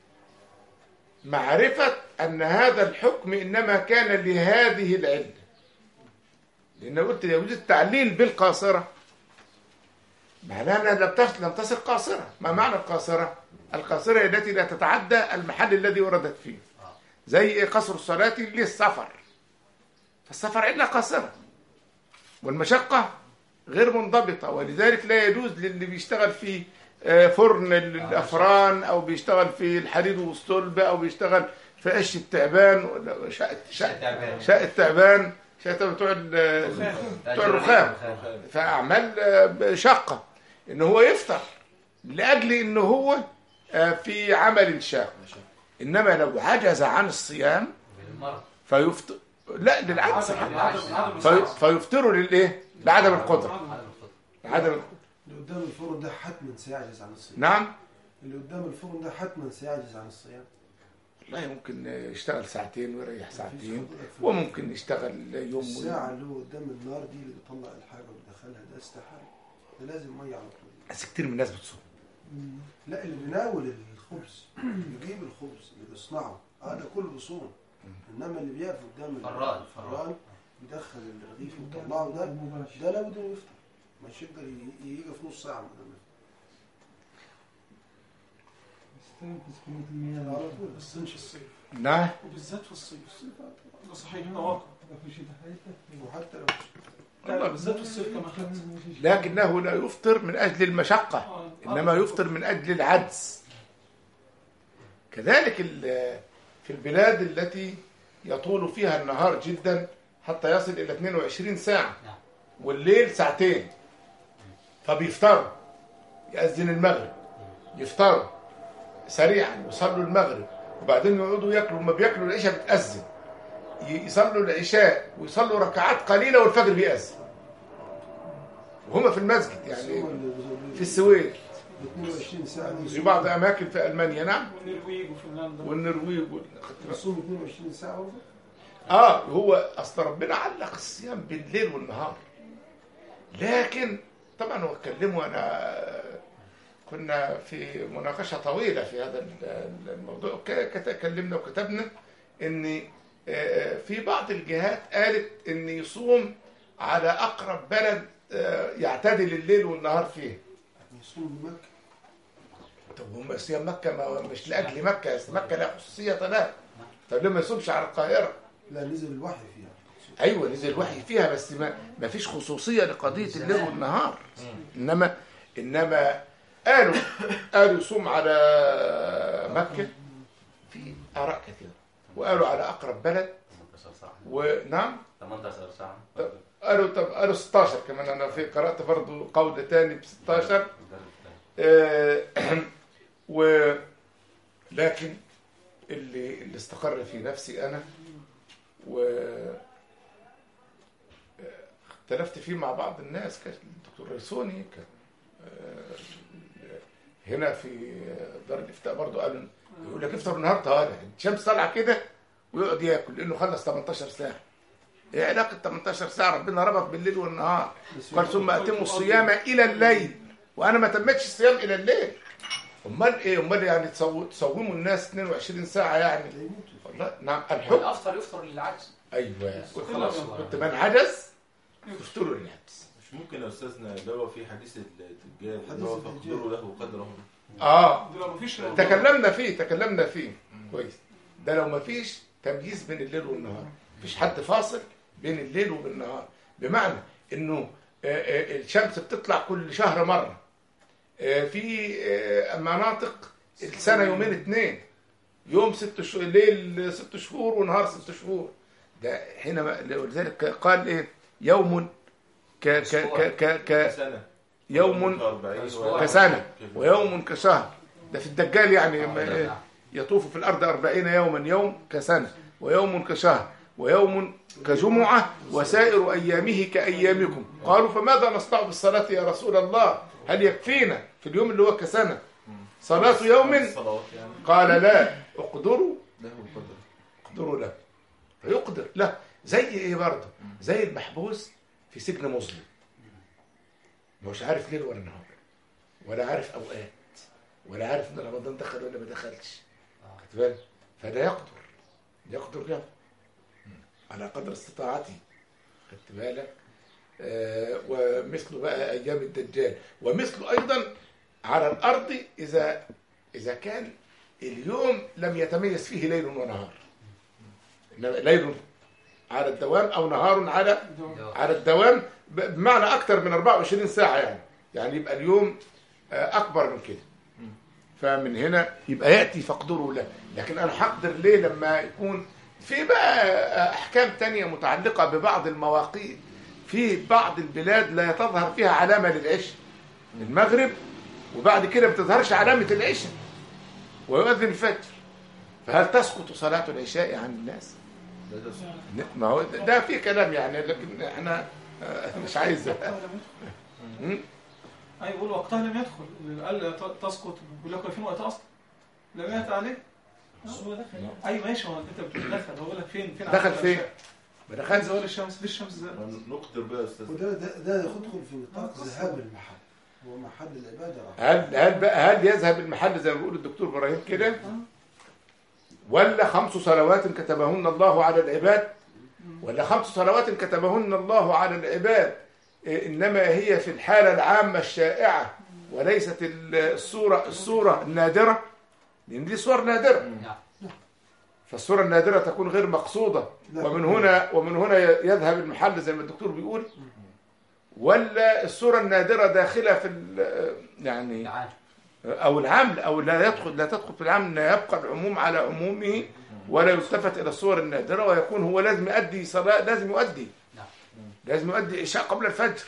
معرفة أن هذا الحكم إنما كان لهذه العلة لأن قلت يجوز التعليل بالقاصرة معناها أنها لم تصل لم تصل قاصرة ما معنى القاصرة؟ القاصرة هي التي لا تتعدى المحل الذي وردت فيه زي قصر الصلاة للسفر فالسفر علة قاصرة والمشقة غير منضبطة ولذلك لا يجوز للي بيشتغل في آه، فرن الأفران أو بيشتغل في الحديد والصلب أو بيشتغل في قش التعبان ولا شقة شقة تعبان. شقة التعبان شقة بتوع ال- بتوع الرخام فأعمال آه، شاقة إن هو يفطر لأجل إن هو آه، في عمل شاق إنما لو عجز عن الصيام بالمرض فيفطر لا للعجز عدم عدم عدم في... فيفطروا للإيه؟ لعدم القدرة عدم الفطر لعدم القدرة. اللي قدام الفرن ده حتما سيعجز عن الصيام نعم اللي قدام الفرن ده حتما سيعجز عن الصيام والله ممكن يشتغل ساعتين ويريح مفيش ساعتين قدرة في- وممكن يشتغل يوم الساعة اللي هو قدام النار دي اللي بيطلع الحاجة ويدخلها ده استحالة ده لازم مية على طول بس كتير من الناس بتصوم لا اللي بيناول الخبز اللي بيجيب الخبز اللي بيصنعه اه ده كله بيصوم انما اللي بيقف قدام فران. الفران بيدخل الرغيف ويطلعه ده مباشر ده لابد انه يفطر مش يقدر ي- يجي في نص ساعة من قبل ما يستنفذ كمية المياه يفطر. على طول بس مش الصيف نعم وبالذات في الصيف ده صحيح هنا واقع وحتى لو لا لا بالذات في الصيف كما خدت لكنه لا يفطر من أجل المشقة آه. إنما يفطر من أجل العجز كذلك ال- في البلاد التي يطول فيها النهار جدا حتى يصل إلى 22 ساعة نعم. والليل ساعتين فبيفطروا يأذن المغرب يفطروا سريعا يصلوا المغرب وبعدين يقعدوا ياكلوا ما بياكلوا العشاء بتأذن ي- يصلوا العشاء ويصلوا ركعات قليلة والفجر بيأذن وهما في المسجد يعني في السويد 22 ساعة دي في بعض أماكن في ألمانيا نعم والنرويج وفنلندا والنرويج وال... يصوم 22 ساعة برضه اه هو اصل ربنا علق الصيام بالليل والنهار لكن طبعا هو اتكلموا انا كنا في مناقشه طويله في هذا ال- الموضوع ك- كت- اتكلمنا وكتبنا ان آه، في بعض الجهات قالت ان يصوم على اقرب بلد آه، يعتدل الليل والنهار فيه يصوم بمكة طب هم صيام مكه ما مش لاجل مكه مكه لا خصوصيه لها طب ليه ما يصومش على القاهره لا نزل الوحي فيها ايوه نزل وحي فيها بس ما ما فيش خصوصيه لقضيه الليل والنهار انما انما قالوا قالوا يصوم على مكه في اراء كثيره وقالوا على اقرب بلد 18 ساعة ونعم 18 ساعة قالوا طب قالوا 16 كمان انا في قرات برضه قول تاني ب 16 آه، و لكن اللي اللي استقر في نفسي انا و اختلفت فيه مع بعض الناس كان الدكتور ريسوني كان آه، هنا في دار الافتاء برضه قال يقول لك افطر النهارده اه الشمس طالعه كده ويقعد ياكل لانه خلص 18 ساعه ايه علاقه 18 ساعه ربنا ربط بالليل والنهار بس قال ثم اتموا الصيام الى الليل وانا ما تمتش الصيام الى الليل امال ايه امال يعني تصو- تصوموا الناس 22 ساعه يعني يموتوا. والله نعم الحب والافطر يفطر للعجز ايوه خلاص كنت من عجز تفتروا العجز مش ممكن يا استاذنا اللي هو في حديث الدجال حديث اللي هو الدجال. فاقدروا له قدره اه ده لو مفيش تكلمنا فيه تكلمنا فيه كويس ده لو ما فيش تمييز بين الليل والنهار مفيش حد فاصل بين الليل وبين النهار بمعنى انه آه، آه، الشمس بتطلع كل شهر مره آه، في آه، مناطق السنه يومين اتنين يوم ست شهور ليل ست شهور ونهار ست شهور ده حينما ولذلك قال ايه يوم ك ك ك ك, ك سنة يوم كسنة ويوم كشهر ده في الدجال يعني ما- إيه؟ يطوف في الأرض أربعين يوما يوم كسنة ويوم كشهر ويوم كجمعة وسائر أيامه كأيامكم قالوا فماذا نصنع بالصلاة يا رسول الله هل يكفينا في اليوم اللي هو كسنة صلاة يوم صلوات يعني قال لا اقدروا له قدر اقدروا له فيقدر لا زي ايه برضه زي المحبوس في سجن مظلم مش عارف ليل ولا نهار ولا عارف اوقات ولا عارف ان رمضان دخل ولا ما دخلش خدت بالك فده يقدر يقدر له على قدر استطاعته خدت بالك آه ومثله بقى ايام الدجال ومثله ايضا على الارض اذا اذا كان اليوم لم يتميز فيه ليل ونهار إنما ليل على الدوام او نهار على على الدوام ب- بمعنى اكتر من 24 ساعه يعني يعني يبقى اليوم آه، اكبر من كده فمن هنا يبقى ياتي فاقدروا له لكن انا هقدر ليه لما يكون في بقى آه، احكام تانية متعلقه ببعض المواقيت في بعض البلاد لا تظهر فيها علامه للعشاء المغرب وبعد كده ما بتظهرش علامه العشاء ويؤذن الفجر فهل تسقط صلاه العشاء عن الناس ده ده ما هو ده ده في كلام يعني لكن احنا آه، مش عايز مم. اي يقول وقتها لم يدخل قال ت- تسقط يقول لك فين وقت اصلا لم يأتي عليه بس هو دخل اي ماشي هو انت بتقول دخل هو بيقول لك فين فين دخل عدد فين؟ العشاء؟ ما فين دخلش زوال الشمس ليه الشمس زالت نقدر بقى يا استاذ وده ده, ده يدخل في نطاق ذهاب المحل هو محل العباده راح هل هل بقى هل يذهب المحل زي ما بيقول الدكتور ابراهيم كده ولا خمس صلوات كتبهن الله على العباد ولا خمس صلوات كتبهن الله على العباد إيه، انما هي في الحاله العامه الشائعه وليست الصوره الصوره النادره لان دي صور نادره نعم. فالصوره النادره تكون غير مقصوده لا. ومن هنا ومن هنا يذهب المحل زي ما الدكتور بيقول ولا الصوره النادره داخله في ال- يعني تعال او العمل او لا يدخل لا تدخل في العمل لا يبقى العموم على عمومه ولا يلتفت الى الصور النادره ويكون هو لازم يؤدي صلاه لازم يؤدي نعم. لازم يؤدي عشاء قبل الفجر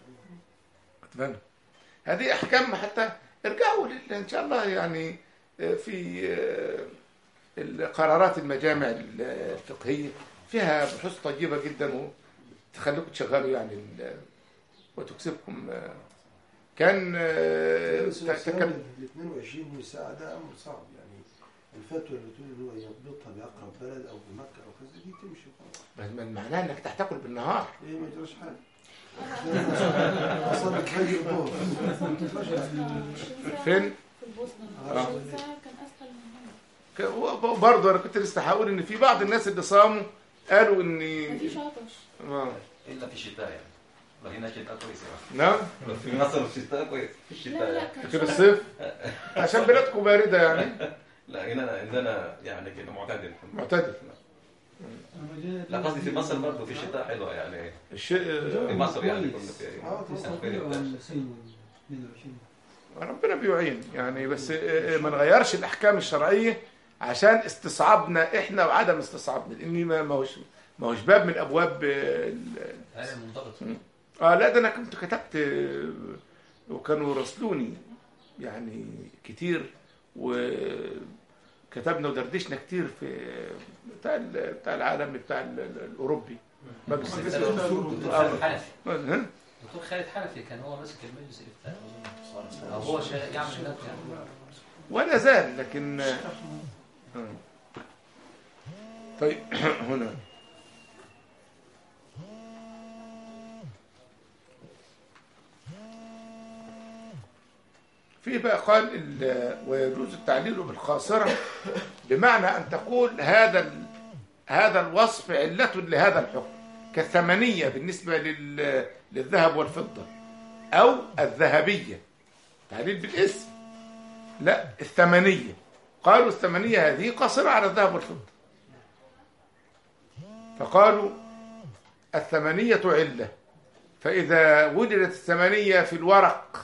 خدت بالك؟ هذه احكام حتى ارجعوا لل- ان شاء الله يعني آه، في آه، القرارات المجامع الفقهيه فيها بحوث طيبه جدا وتخليكم تشغلوا يعني ال- وتكسبكم آه، كان آه، بس ت- تكلم ال 22 ساعه ده امر صعب يعني الفتوى اللي تقول ان هو يضبطها باقرب بلد او بمكه او كذا دي تمشي خلاص بس من معناه انك تحتكل بالنهار ايه ما يجراش حاجه اصلا الفجر ظهر فين في البوسنة آه. 20 ساعة كان أسهل من هنا ك- برضه انا كنت لسه هقول ان في بعض الناس اللي صاموا قالوا ان مفيش عطش آه. الا في الشتاء يعني لو هنا شتاء كويس يعني نعم لو في مصر في الشتاء كويس في لا الشتاء لا يعني. كان في شهر. الصيف عشان بلادكم بارده يعني لا هنا عندنا يعني كده معتدل معتدل لا قصدي في مصر برضه في الشتاء حلوه يعني الشيء في مصر يعني كنا في اه في- ربنا بيعين يعني بس آه، آه، ما نغيرش الاحكام الشرعيه عشان استصعابنا احنا وعدم استصعابنا لان ما ما هوش ما هوش باب من ابواب آه، ال- هذا المنضبط اه لا ده انا كنت كتبت آه، وكانوا راسلوني يعني كتير وكتبنا ودردشنا كتير في بتاع ال- بتاع العالم بتاع ال- ال- الاوروبي مجلس دكتور الإفتاء. خالد حنفي ها؟ دكتور خالد حنفي كان هو ماسك المجلس الافتاء أظن. او هو شا- يعمل هناك يعني ولا زال لكن آه. طيب هنا في بقى قال ال- ويجوز التعليل بالخاصرة بمعنى أن تقول هذا ال- هذا الوصف علة لهذا الحكم كالثمنية بالنسبة لل- للذهب والفضة أو الذهبية تعليل بالاسم لا الثمنية قالوا الثمنية هذه قاصرة على الذهب والفضة فقالوا الثمنية علة فإذا وجدت الثمنية في الورق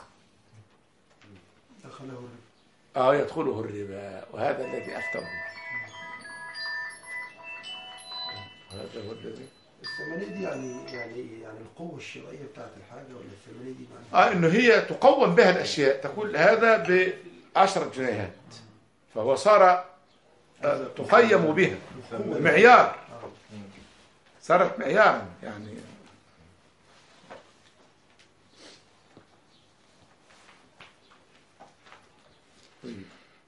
دخله الربا اه يدخله الربا وهذا الذي افتوا به هذا هو الذي الثمانية دي يعني يعني يعني القوة الشرائية بتاعت الحاجة ولا الثمانية دي معناها اه انه هي تقوم بها الاشياء تقول هذا ب 10 جنيهات فهو صار آه، تقيم بها معيار صارت معيارا يعني طيب.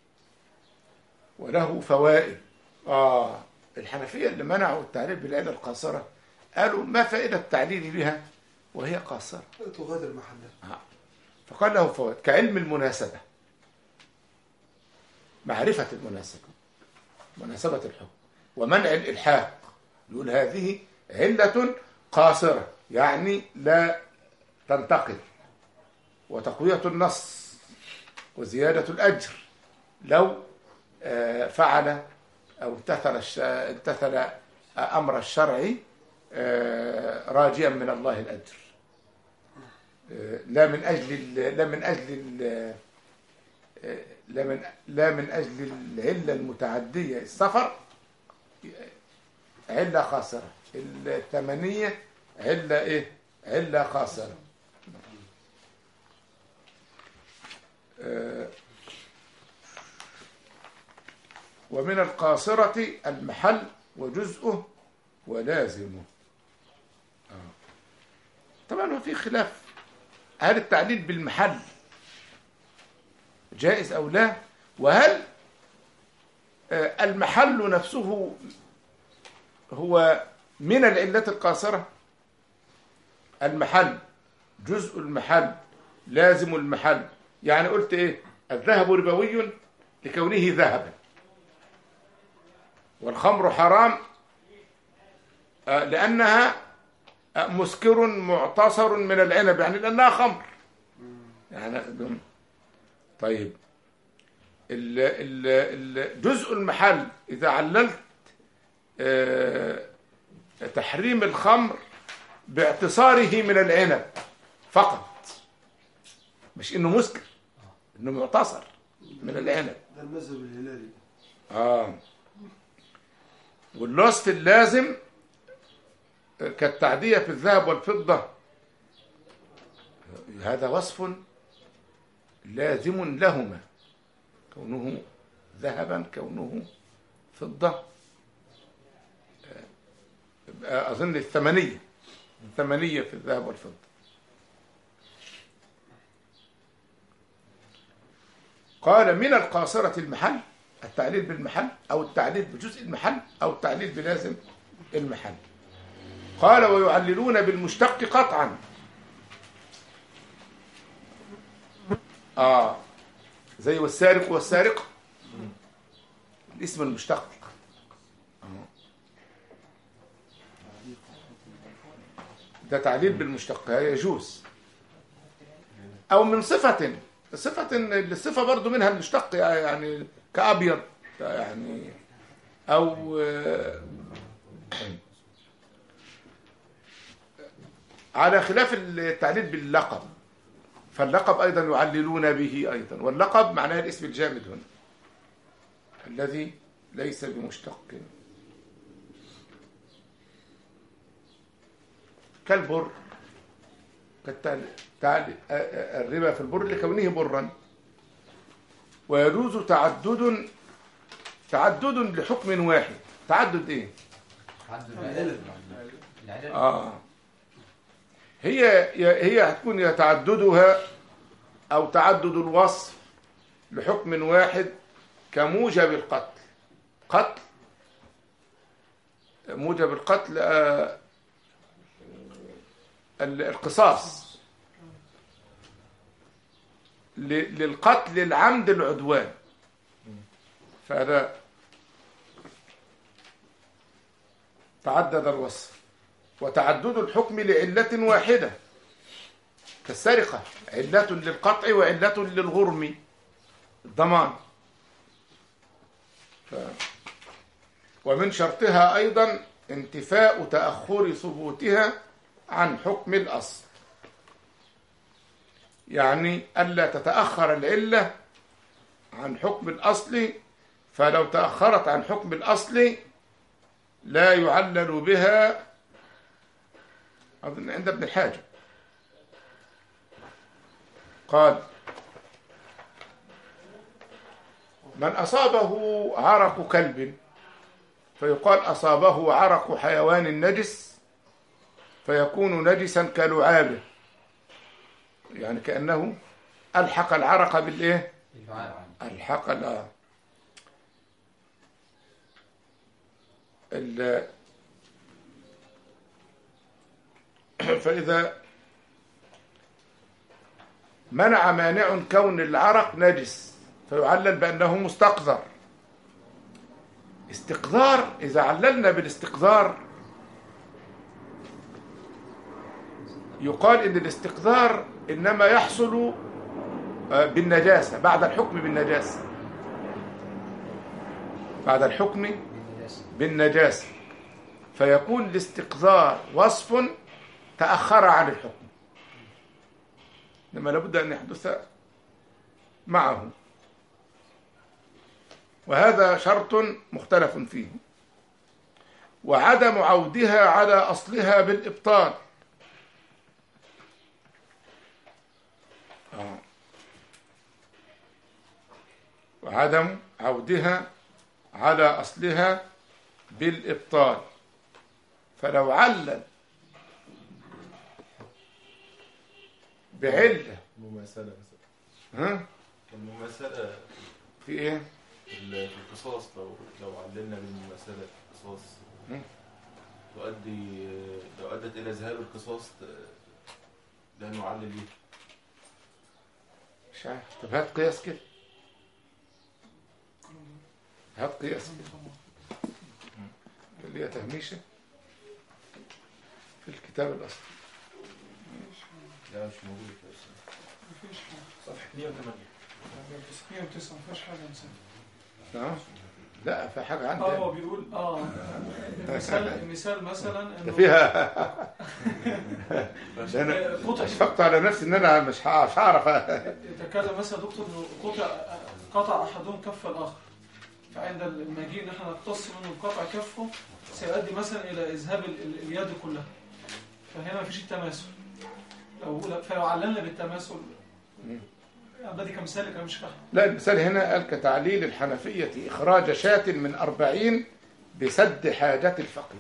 وله فوائد اه الحنفية اللي منعوا التعريف بالعلة القاصرة قالوا ما فائدة التعليل بها وهي قاصرة تغادر محلها فقال له فوائد كعلم المناسبة معرفة المناسبة مناسبة الحكم ومنع الإلحاق يقول هذه علة قاصرة يعني لا تنتقل وتقوية النص وزيادة الأجر لو آه، فعل أو امتثل الش- امتثل أمر الشرع آه، راجيا من الله الأجر لا من اجل ال- لا من اجل ال- لا من لا من اجل العله المتعديه السفر عله خاسره الثمنيه عله ايه عله خاسره آه، ومن القاصرة المحل وجزءه ولازمه آه. طبعا هو في خلاف هل التعليل بالمحل جائز أو لا وهل آه، المحل نفسه هو من العلة القاصرة المحل جزء المحل لازم المحل يعني قلت ايه الذهب ربوي لكونه ذهبا والخمر حرام آه، لأنها آه، مسكر معتصر من العنب يعني لأنها خمر يعني طيب ال ال ال جزء المحل إذا عللت آه، تحريم الخمر باعتصاره من العنب فقط مش انه مسكر انه معتصر من العنب ده المذهب الهلالي اه والوصف اللازم كالتعدية في الذهب والفضة هذا وصف لازم لهما كونه ذهبا كونه فضة آه، يبقى أظن الثمنية الثمنية في الذهب والفضة قال من القاصرة المحل التعليل بالمحل أو التعليل بجزء المحل أو التعليل بلازم المحل قال ويعللون بالمشتق قطعا آه زي والسارق والسارقة الاسم المشتق آه. ده تعليل بالمشتق هذا يجوز أو من صفة صفة الصفة برضو منها المشتق يعني كأبيض يعني أو آه، على خلاف التعليل باللقب فاللقب أيضا يعللون به أيضا واللقب معناه الاسم الجامد هنا الذي ليس بمشتق كالبر كالتعل- تعل- الربا في البر لكونه برا ويجوز تعدد تعدد لحكم واحد تعدد ايه تعدد العلل. العلل آه هي هي هتكون يا تعددها أو تعدد الوصف لحكم واحد كموجب القتل قتل موجب القتل آه، ال- القصاص ل- للقتل العمد العدوان فهذا تعدد الوصف وتعدد الحكم لعلة واحدة كالسرقة علة للقطع وعلة للغرم الضمان ف... ومن شرطها أيضا انتفاء تأخر ثبوتها عن حكم الأصل يعني ألا تتأخر العلة عن حكم الأصل فلو تأخرت عن حكم الأصل لا يعلل بها أظن عند ابن الحاجب قال من أصابه عرق كلب فيقال أصابه عرق حيوان نجس فيكون نجسا كلعابه يعني كأنه ألحق العرق بالإيه؟ الحق ال- ال فإذا منع مانع كون العرق نجس فيعلل بأنه مستقذر استقذار إذا عللنا بالاستقذار يقال إن الاستقذار إنما يحصل آه، بالنجاسة بعد الحكم بالنجاسة بعد الحكم بالنجاسة فيكون الاستقذار وصف تأخر عن الحكم لما لابد أن يحدث معه وهذا شرط مختلف فيه وعدم عودها على أصلها بالإبطال آه. وعدم عودها على أصلها بالإبطال فلو علل بعلة مماثلة مثلا ها المماثلة في ايه ال- في القصاص لو لو عللنا بالمماثلة في القصاص مم. تؤدي لو أدت إلى ذهاب القصاص ت- لا نعلل به مش عارف طب هات قياس كده هات قياس كده اللي هي تهميشة في الكتاب الأصلي لا مش موجود في الأصل. مفيش حاجة صفحة 108 109 ما فيهاش حاجة نسيت نعم لا في حاجة عندي اه هو بيقول اه مثال مثال مثلا ده انه فيها ده انا قطع اشفقت على نفسي ان انا مش ه- مش هعرف يتكلم مثلا دكتور انه قطع قطع احدهم كف الاخر فعند المجيء ان احنا نقتص منه قطع كفه سيؤدي مثلا الى اذهاب ال- ال- اليد كلها فهنا مفيش التماثل لو فلو عللنا بالتماثل يعني بدي كمثال لك انا مش فاهم لا المثال هنا قال كتعليل الحنفية إخراج شاة من أربعين بسد حاجة الفقير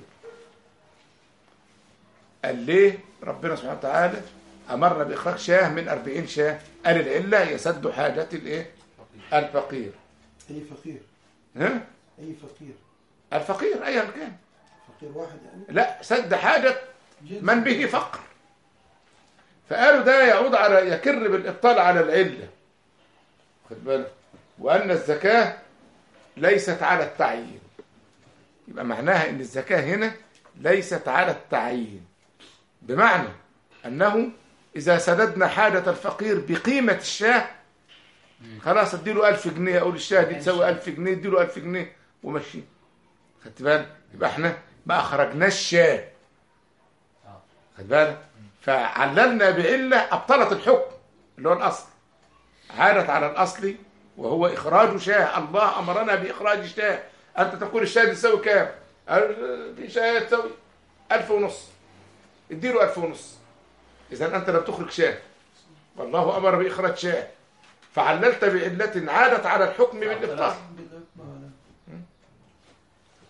قال ليه ربنا سبحانه وتعالى أمرنا بإخراج شاه من أربعين شاه قال العلة يسد حاجة الإيه الفقير أي فقير ها أي فقير الفقير أيا كان فقير واحد يعني لا سد حاجة جد. من به فقر فقالوا ده يعود على يكر بالإبطال على العلة خد بالك وأن الزكاة ليست على التعيين يبقى معناها أن الزكاة هنا ليست على التعيين بمعنى أنه إذا سددنا حاجة الفقير بقيمة الشاه خلاص اديله ألف جنيه أقول الشاه دي تساوي ألف جنيه اديله ألف جنيه ومشي خدت بالك يبقى احنا ما أخرجناش شاه خد بالك فعللنا بعلة أبطلت الحكم اللي هو الأصل عادت على الأصل وهو إخراج شاه الله أمرنا بإخراج شاه أنت تقول الشاه دي تساوي كام؟ قال في شاه تساوي ألف ونص اديله ألف ونص إذا أنت لم تخرج شاه والله أمر بإخراج شاه فعللت بعلة عادت على الحكم بالإبطال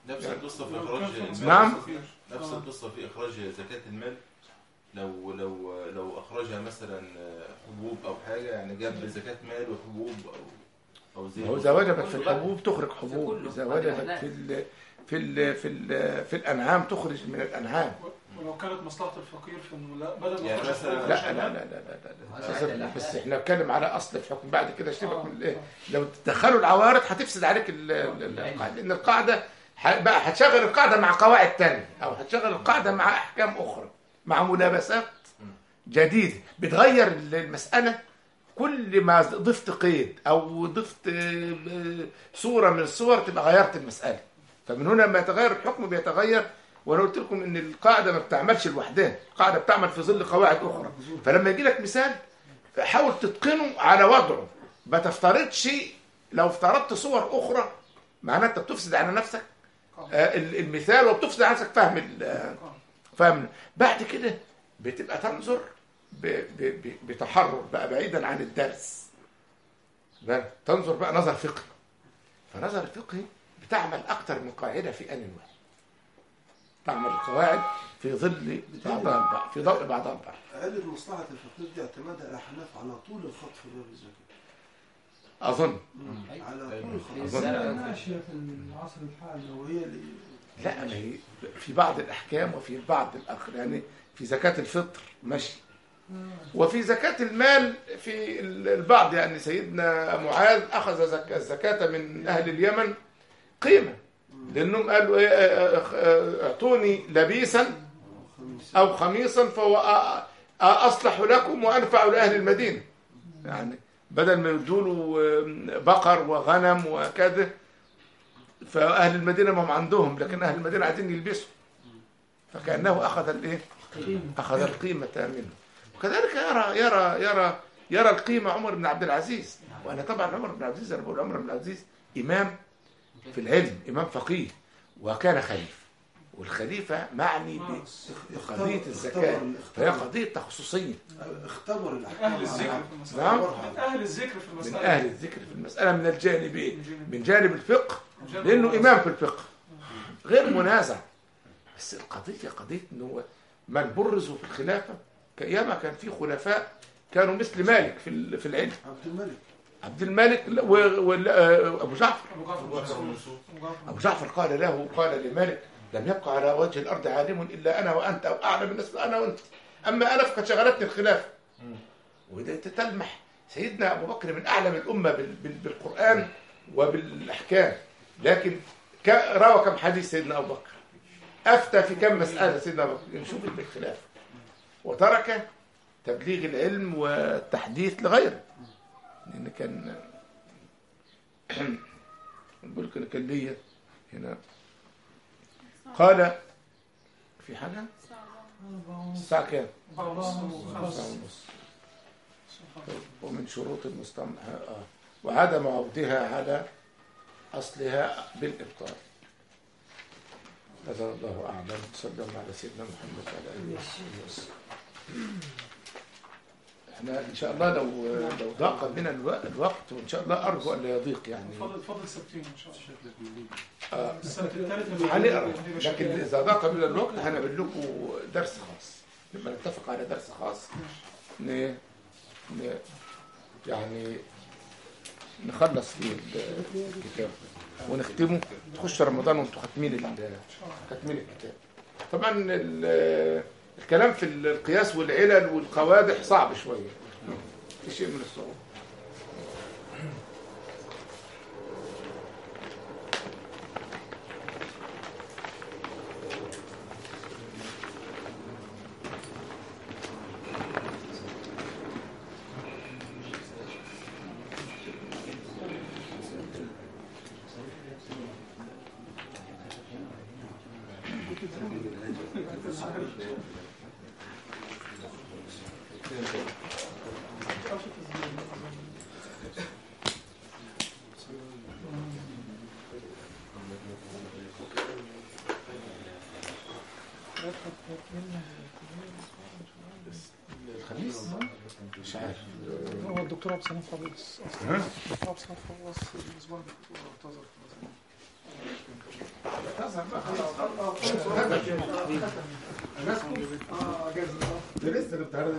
نفس يعني- القصه في اخراج المال. نعم. نفس آه. القصه في اخراج زكاه المال لو لو لو اخرجها مثلا حبوب او حاجه يعني جاب زكاه مال وحبوب او او زي هو اذا وجبت في الحبوب تخرج حبوب اذا وجبت في ال في ال في ال في الانعام تخرج من الانعام ولو كانت مصلحة الفقير في انه لا بدل ما يعني يخرج مثلا- فوق لا عشان لا لا ينام. لا لا, لا, هذا لا. حتى الأحلام. بس احنا بنتكلم على اصل الحكم بعد كده سيبك آه. من الايه لو تدخلوا العوارض هتفسد عليك ال- ال- القاعده لان القاعده ح- بقى هتشغل القاعده مع قواعد تانية او هتشغل القاعده مع احكام اخرى مع ملابسات جديده بتغير المساله كل ما ضفت قيد او ضفت آه، آه، صوره من الصور تبقى غيرت المساله فمن هنا لما يتغير الحكم بيتغير وانا قلت لكم ان القاعده ما بتعملش لوحدها القاعده بتعمل في ظل قواعد اخرى فلما يجي لك مثال حاول تتقنه على وضعه ما تفترضش لو افترضت صور اخرى معناها انت بتفسد على نفسك آه، ال- المثال وبتفسد على نفسك فهم ال- آه، فهم بعد كده بتبقى تنظر ب- ب- ب- بتحرر بقى بعيدا عن الدرس بقى تنظر بقى نظر فقهي فنظر الفقهي بتعمل اكتر من قاعده في ان واحد تعمل القواعد في ظل بعضها البعض في ضوء بعضها البعض علة مصلحة الفقير دي اعتمادها الأحناف على طول الخط في باب الزكاة اظن على طول الخط أظن. ماشية في العصر الحالي وهي اللي لا ما هي في بعض الاحكام وفي بعض الاخر يعني في زكاه الفطر ماشي وفي زكاه المال في ال- البعض يعني سيدنا معاذ اخذ زك- الزكاه من اهل اليمن قيمه لانهم قالوا إيه، آه، آه، اعطوني لبيسا او خميصا فهو أ- أ- اصلح لكم وانفع لاهل المدينه يعني بدل ما يدوا له بقر وغنم وكذا فاهل المدينه ما هم عندهم لكن اهل المدينه عايزين يلبسوا فكانه اخذ الايه اخذ القيمه منه وكذلك يرى يرى يرى يرى القيمه عمر بن عبد العزيز وانا طبعا عمر بن عبد العزيز انا بقول عمر بن عبد العزيز امام في العلم امام فقيه وكان خليفه والخليفه معني ب- بقضيه الزكاه فهي قضيه تخصصيه اختبر من الأحكام أهل الذكر على- في المسألة نعم. من أهل الذكر في من المسألة اهل الذكر في المساله من الجانبين من جانب الفقه من جانب لانه المناسبة. امام في الفقه غير منازع بس القضيه قضيه ان هو من برزوا في الخلافه كايما كان في خلفاء كانوا مثل مالك في ال- في العلم عبد الملك عبد الملك لا، و- و- آه، ابو جعفر أبو جعفر أبو جعفر المنصور. المنصور. أبو جعفر ابو جعفر قال له قال لمالك لم يبقى على وجه الارض عالم الا انا وانت او اعلم الناس انا وانت اما انا فقد شغلتني الخلافه وده تلمح سيدنا ابو بكر من اعلم الامه بال- بال- بالقران وبالاحكام لكن ك- روى كم حديث سيدنا ابو بكر افتى في كم مساله سيدنا ابو بكر نشوف بالخلاف وترك تبليغ العلم والتحديث لغيره لان كان نقول كان كان ليا هنا قال في حاجه الساعه كام أربعة ونص الساعه وخمس. ونص ومن شروط المستمع آه. وعدم عودها على أصلها بالإبطال هذا الله أعلم صلى الله على سيدنا محمد وعلى آله وصحبه وسلم احنا إن شاء الله لو لو ضاق بنا الو- الوقت وإن شاء الله أرجو أن لا يضيق يعني فضل فضل سبتين إن شاء الله آه، السبت الثالث اللي هنقرا هيبقى لكن شغال. إذا ضاق بنا الوقت هنعمل لكم درس خاص لما نتفق على درس خاص ن... ن... يعني نخلص فيه ال- الكتاب ونختمه تخش رمضان وانتم ختمين ال- ختمين الكتاب طبعا ال- الكلام في القياس والعلل والقوادح صعب شويه في شيء من الصعوبه الخميس مش عارف هو الدكتور عبد السلام خلص ها؟ الدكتور عبد السلام خلص الاسبوع اللي فات واعتذر تظهر بقى خلاص الناس اه جاز ده لسه كنت